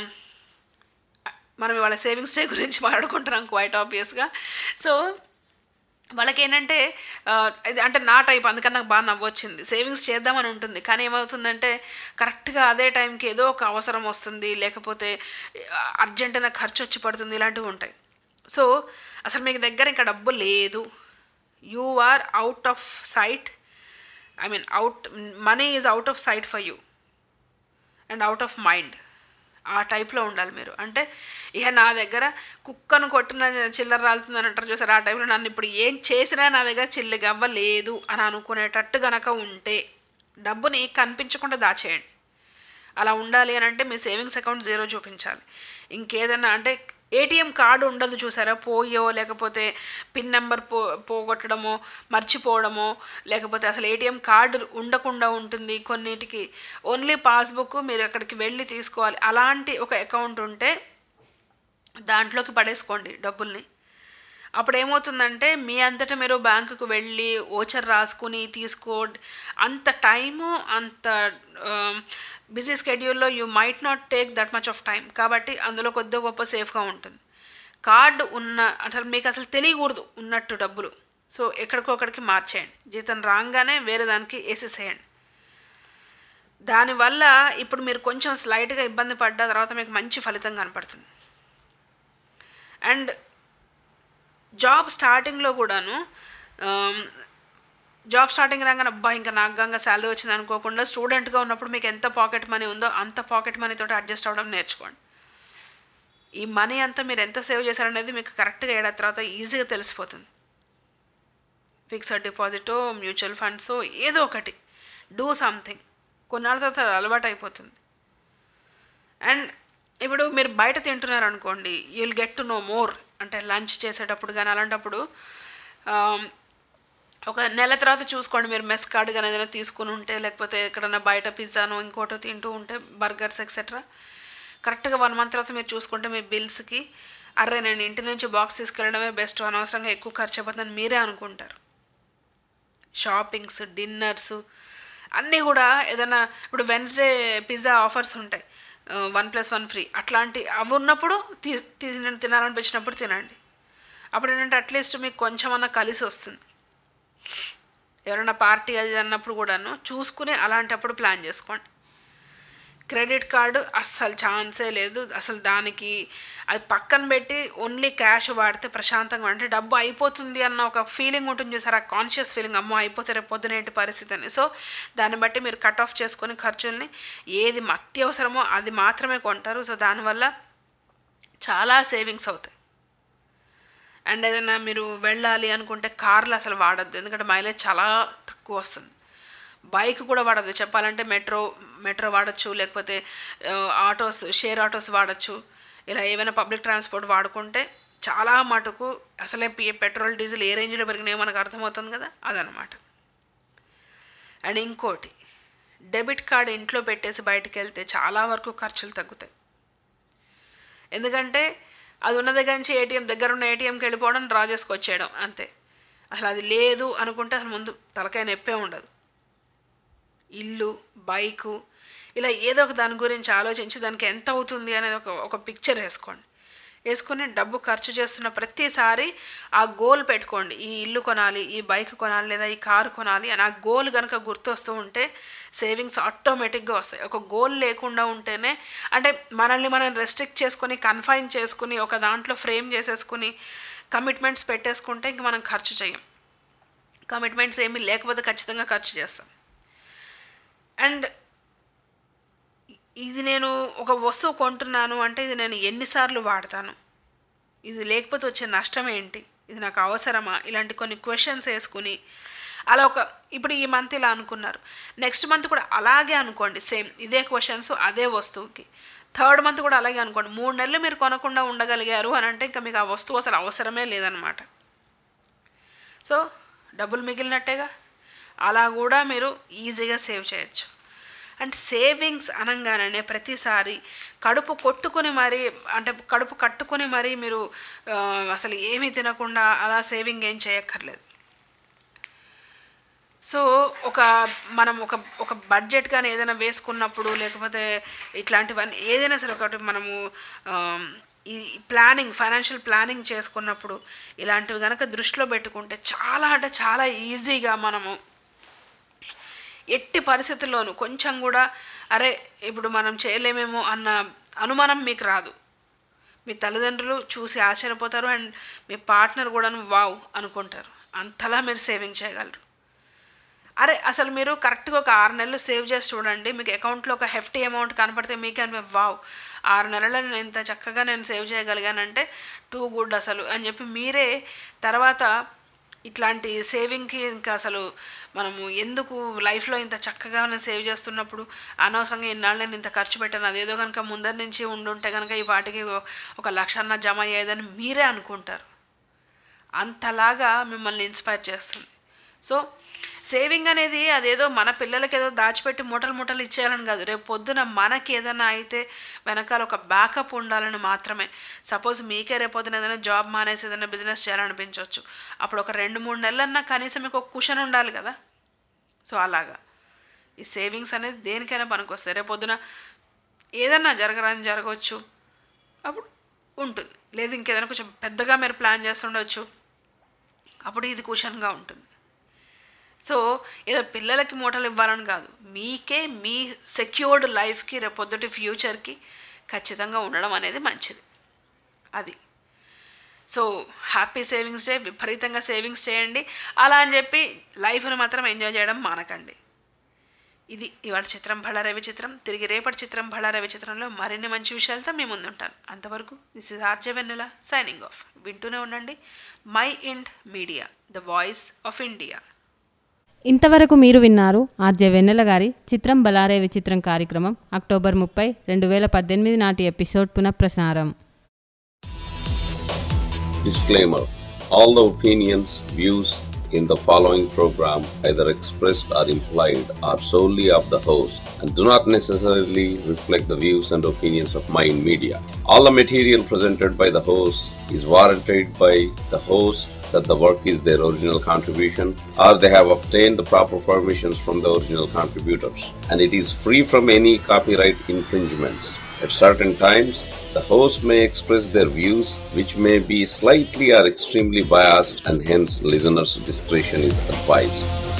మనం వాళ్ళ సేవింగ్స్ డే గురించి మాట్లాడుకుంటున్నాం క్వైట్ ఆబ్వియస్గా సో వాళ్ళకి ఏంటంటే ఆ, ఇది అంటే నా టైప్ అందుకని నాకు బాగా నవ్వొచ్చింది సేవింగ్స్ చేద్దామని ఉంటుంది కానీ ఏమవుతుందంటే కరెక్ట్గా అదే టైంకి ఏదో ఒక అవసరం వస్తుంది లేకపోతే అర్జెంటున ఖర్చు వచ్చి పడుతుంది ఇలాంటివి ఉంటాయి సో అసలు మీకు దగ్గర ఇంకా డబ్బు లేదు you are out of sight I mean out money is out of sight for you and out of mind ఆ టైప్లో ఉండాలి మీరు అంటే ఇక నా దగ్గర కుక్కను కొట్టిన చిల్లర రాలుతుందని అంటారు చూసారు ఆ టైంలో నన్ను ఇప్పుడు ఏం చేసినా నా దగ్గర చిల్లిగా అవ్వలేదు అని అనుకునేటట్టు గనక ఉంటే డబ్బుని కనిపించకుండా దాచేయండి అలా ఉండాలి అని అంటే మీ సేవింగ్స్ అకౌంట్ జీరో చూపించాలి ఇంకేదన్నా అంటే ఏటీఎం కార్డు ఉండదు చూసారా పోయో లేకపోతే పిన్ నెంబర్ పో పోగొట్టడమో మర్చిపోవడమో లేకపోతే అసలు ఏటీఎం కార్డు ఉండకుండా ఉంటుంది కొన్నిటికి ఓన్లీ పాస్బుక్ మీరు అక్కడికి వెళ్ళి తీసుకోవాలి అలాంటి ఒక అకౌంట్ ఉంటే దాంట్లోకి పడేసుకోండి డబ్బుల్ని అప్పుడు ఏమవుతుందంటే మీ అంతటా మీరు బ్యాంకుకు వెళ్ళి ఓచర్ రాసుకుని తీసుకో అంత టైము అంత బిజీ స్కెడ్యూల్లో you might not take that much of time కాబట్టి అందులో కొద్దిగా గొప్ప సేఫ్గా ఉంటుంది కార్డు ఉన్న అసలు మీకు అసలు తెలియకూడదు ఉన్నట్టు డబ్బులు సో ఎక్కడికొక్కడికి మార్చేయండి జీతం రాగానే వేరే దానికి వేసేసేయండి దానివల్ల ఇప్పుడు మీరు కొంచెం స్లైట్గా ఇబ్బంది పడ్డ తర్వాత మీకు మంచి ఫలితం కనపడుతుంది అండ్ జాబ్ స్టార్టింగ్లో కూడాను ఆమ్, జాబ్ స్టార్టింగ్ రాగానే అబ్బా ఇంకా నాకు గంగా శాలరీ వచ్చింది అనుకోకుండా స్టూడెంట్గా ఉన్నప్పుడు మీకు ఎంత పాకెట్ మనీ ఉందో అంత పాకెట్ మనీతో అడ్జస్ట్ అవ్వడం నేర్చుకోండి ఈ మనీ అంతా మీరు ఎంత సేవ్ చేశారనేది మీకు కరెక్ట్గా ఏడాది తర్వాత ఈజీగా తెలిసిపోతుంది ఫిక్స్డ్ డిపాజిటో మ్యూచువల్ ఫండ్సో ఏదో ఒకటి డూ సంథింగ్ కొన్నాళ్ళ తర్వాత అది అలవాటు అయిపోతుంది అండ్ ఇప్పుడు మీరు బయట తింటున్నారు అనుకోండి you'll get to know more అంటే లంచ్ చేసేటప్పుడు కానీ అలాంటప్పుడు ఆమ్, ఒక నెల తర్వాత చూసుకోండి మీరు మెస్ కార్డ్ కానీ ఏదైనా తీసుకుని ఉంటే లేకపోతే ఎక్కడైనా బయట పిజ్జానో ఇంకోటో తింటూ ఉంటే బర్గర్స్ ఎక్సెట్రా కరెక్ట్గా వన్ మంత్ తర్వాత మీరు చూసుకుంటే మీ బిల్స్కి అర్రే నేను ఇంటి నుంచి బాక్స్ తీసుకెళ్ళడమే బెస్ట్ అనవసరంగా ఎక్కువ ఖర్చు అయిపోతుందని మీరే అనుకుంటారు షాపింగ్స్ డిన్నర్స్ అన్నీ కూడా ఏదైనా ఇప్పుడు వెన్స్డే పిజ్జా ఆఫర్స్ ఉంటాయి వన్ ప్లస్ వన్ ఫ్రీ అట్లాంటి అవి ఉన్నప్పుడు తీ తీ- తినాలనిపించినప్పుడు తినండి అప్పుడు ఏంటంటే అట్లీస్ట్ మీకు కొంచెమన్నా కలిసి వస్తుంది ఎవరైనా పార్టీ అది అన్నప్పుడు కూడాను చూసుకుని అలాంటప్పుడు ప్లాన్ చేసుకోండి క్రెడిట్ కార్డు అస్సలు ఛాన్సే లేదు అసలు దానికి అది పక్కన పెట్టి ఓన్లీ క్యాష్ వాడితే ప్రశాంతంగా అంటే డబ్బు అయిపోతుంది అన్న ఒక ఫీలింగ్ ఉంటుంది చూసారు ఆ కాన్షియస్ ఫీలింగ్ అమ్మో అయిపోతే రేపు పొద్దున ఏంటి పరిస్థితి అని సో దాన్ని బట్టి మీరు కట్ ఆఫ్ చేసుకొని ఖర్చుల్ని ఏది అత్యవసరమో అది మాత్రమే కొంటారు సో దానివల్ల చాలా సేవింగ్స్ అవుతాయి అండ్ ఏదైనా మీరు వెళ్ళాలి అనుకుంటే కార్లు అసలు వాడద్దు ఎందుకంటే మైలేజ్ చాలా తక్కువ వస్తుంది బైక్ కూడా వాడద్దు చెప్పాలంటే మెట్రో మెట్రో వాడచ్చు లేకపోతే ఆ, ఆటోస్ షేర్ ఆటోస్ వాడచ్చు ఇలా ఏమైనా పబ్లిక్ ట్రాన్స్పోర్ట్ వాడుకుంటే చాలా మటుకు అసలే పి- పెట్రోల్ డీజిల్ ఏ రేంజ్లో పెరిగినాయో మనకు అర్థమవుతుంది కదా అదనమాట అండ్ ఇంకోటి డెబిట్ కార్డ్ ఇంట్లో పెట్టేసి బయటికి వెళ్తే చాలా వరకు ఖర్చులు తగ్గుతాయి ఎందుకంటే అది ఉన్న దగ్గర నుంచి ఏటీఎం దగ్గర ఉన్న ఏటీఎంకి వెళ్ళిపోవడం డ్రా చేసుకొచ్చేయడం అంతే అసలు అది లేదు అనుకుంటే అసలు ముందు తలకాయ నొప్పే ఉండదు ఇల్లు బైకు ఇలా ఏదో ఒక దాని గురించి ఆలోచించి దానికి ఎంత అవుతుంది అనేది ఒక ఒక పిక్చర్ వేసుకోండి వేసుకుని డబ్బు ఖర్చు చేస్తున్న ప్రతిసారి ఆ గోల్ పెట్టుకోండి ఈ ఇల్లు కొనాలి ఈ బైక్ కొనాలి లేదా ఈ కారు కొనాలి అని ఆ గోల్ కనుక గుర్తొస్తూ ఉంటే సేవింగ్స్ ఆటోమేటిక్గా వస్తాయి ఒక గోల్ లేకుండా ఉంటేనే అంటే మనల్ని మనం రెస్ట్రిక్ట్ చేసుకొని కన్ఫైన్ చేసుకుని ఒక దాంట్లో ఫ్రేమ్ చేసేసుకుని కమిట్మెంట్స్ పెట్టేసుకుంటే ఇంక మనం ఖర్చు చేయం కమిట్మెంట్స్ ఏమీ లేకపోతే ఖచ్చితంగా ఖర్చు చేస్తాం అండ్ ఇది నేను ఒక వస్తువు కొంటున్నాను అంటే ఇది నేను ఎన్నిసార్లు వాడతాను ఇది లేకపోతే వచ్చే నష్టం ఏంటి ఇది నాకు అవసరమా ఇలాంటి కొన్ని క్వశ్చన్స్ వేసుకుని అలా ఒక ఇప్పుడు ఈ మంత్ ఇలా అనుకున్నారు నెక్స్ట్ మంత్ కూడా అలాగే అనుకోండి సేమ్ ఇదే క్వశ్చన్స్ అదే వస్తువుకి థర్డ్ మంత్ కూడా అలాగే అనుకోండి మూడు నెలలు మీరు కొనకుండా ఉండగలిగారు అని అంటే ఇంకా మీకు ఆ వస్తువు అసలు అవసరమే లేదనమాట సో డబ్బులు మిగిలినట్టేగా అలా కూడా మీరు ఈజీగా సేవ్ చేయొచ్చు అంటే సేవింగ్స్ అనగానే ప్రతిసారి కడుపు కొట్టుకొని మరీ అంటే కడుపు కట్టుకొని మరీ మీరు ఆ, అసలు ఏమీ తినకుండా అలా సేవింగ్ ఏం చేయక్కర్లేదు సో ఒక మనం ఒక ఒక బడ్జెట్ కానీ ఏదైనా వేసుకున్నప్పుడు లేకపోతే ఇట్లాంటివన్నీ ఏదైనా సరే ఒకటి మనము ఆమ్, ఈ ప్లానింగ్ ఫైనాన్షియల్ ప్లానింగ్ చేసుకున్నప్పుడు ఇలాంటివి కనుక దృష్టిలో పెట్టుకుంటే చాలా అంటే చాలా ఈజీగా మనము ఎట్టి పరిస్థితుల్లోనూ కొంచెం కూడా అరే ఇప్పుడు మనం చేయలేమేమో అన్న అనుమానం మీకు రాదు మీ తల్లిదండ్రులు చూసి ఆశ్చర్యపోతారు అండ్ మీ పార్ట్నర్ కూడా వావ్ అనుకుంటారు అంతలా మీరు సేవింగ్ చేయగలరు అరే అసలు మీరు కరెక్ట్గా ఒక ఆరు నెలలు సేవ్ చేసి చూడండి మీకు అకౌంట్లో ఒక హెఫ్టీ అమౌంట్ కనపడితే మీకు అని వావ్ ఆరు నెలలు నేను ఇంత చక్కగా నేను సేవ్ చేయగలిగానంటే టూ గుడ్ అసలు అని చెప్పి మీరే తర్వాత ఇట్లాంటి సేవింగ్కి ఇంకా అసలు మనము ఎందుకు లైఫ్లో ఇంత చక్కగా నేను సేవ్ చేస్తున్నప్పుడు అనవసరంగా ఇన్నాళ్ళు నేను ఇంత ఖర్చు పెట్టాను అదేదో కనుక ముందర నుంచి ఉండుంటే కనుక ఈ పాటికి ఒక లక్షన్న జమ అయ్యేదని మీరే అనుకుంటారు అంతలాగా మిమ్మల్ని ఇన్స్పైర్ చేస్తుంది సో సేవింగ్ అనేది అదేదో మన పిల్లలకి ఏదో దాచిపెట్టి మూటలు మూటలు ఇచ్చేయాలని కాదు రేపు పొద్దున మనకి ఏదైనా అయితే వెనకాల ఒక బ్యాకప్ ఉండాలని మాత్రమే సపోజ్ మీకే రేపు పొద్దున ఏదైనా జాబ్ మానేసి ఏదైనా బిజినెస్ చేయాలనిపించవచ్చు అప్పుడు ఒక రెండు మూడు నెలలన్నా కనీసం మీకు ఒక కుషన్ ఉండాలి కదా సో అలాగా ఈ సేవింగ్స్ అనేది దేనికైనా పనికొస్తాయి రేపు పొద్దున ఏదన్నా జరగరాని జరగవచ్చు అప్పుడు ఉంటుంది లేదు ఇంకేదైనా కొంచెం పెద్దగా మీరు ప్లాన్ చేస్తుండొచ్చు అప్పుడు ఇది కుషన్గా ఉంటుంది సో ఏదో పిల్లలకి మూటలు ఇవ్వాలని కాదు మీకే మీ సెక్యూర్డ్ లైఫ్కి రేపు పొద్దుటి ఫ్యూచర్కి ఖచ్చితంగా ఉండడం అనేది మంచిది అది సో హ్యాపీ సేవింగ్స్ డే విపరీతంగా సేవింగ్స్ చేయండి అలా అని చెప్పి లైఫ్ని మాత్రం ఎంజాయ్ చేయడం మానకండి ఇది ఇవాళ చిత్రం భళారవి చిత్రం తిరిగి రేపటి చిత్రం భళారవి చిత్రంలో మరిన్ని మంచి విషయాలతో మీ ముందు ఉంటాను అంతవరకు this is RJ Vennela signing off వింటూనే ఉండండి mind media the voice of India ఇంతవరకు మీరు విన్నారు ఆర్జే వెన్నెల గారి చిత్రం బలారే విచిత్రం కార్యక్రమం అక్టోబర్ ముప్పై రెండు వేల పద్దెనిమిది నాటి ఎపిసోడ్ పునఃప్రసారం Disclaimer All the opinions, views in the following program, either expressed or implied, are solely of the host and do not necessarily reflect the views and opinions of Mind Media. All the material presented by the host is warranted by the host that the work is their original contribution or they have obtained the proper permissions from the original contributors and it is free from any copyright infringements. At certain times, the host may express their views, which may be slightly or extremely biased, and hence listeners' discretion is advised.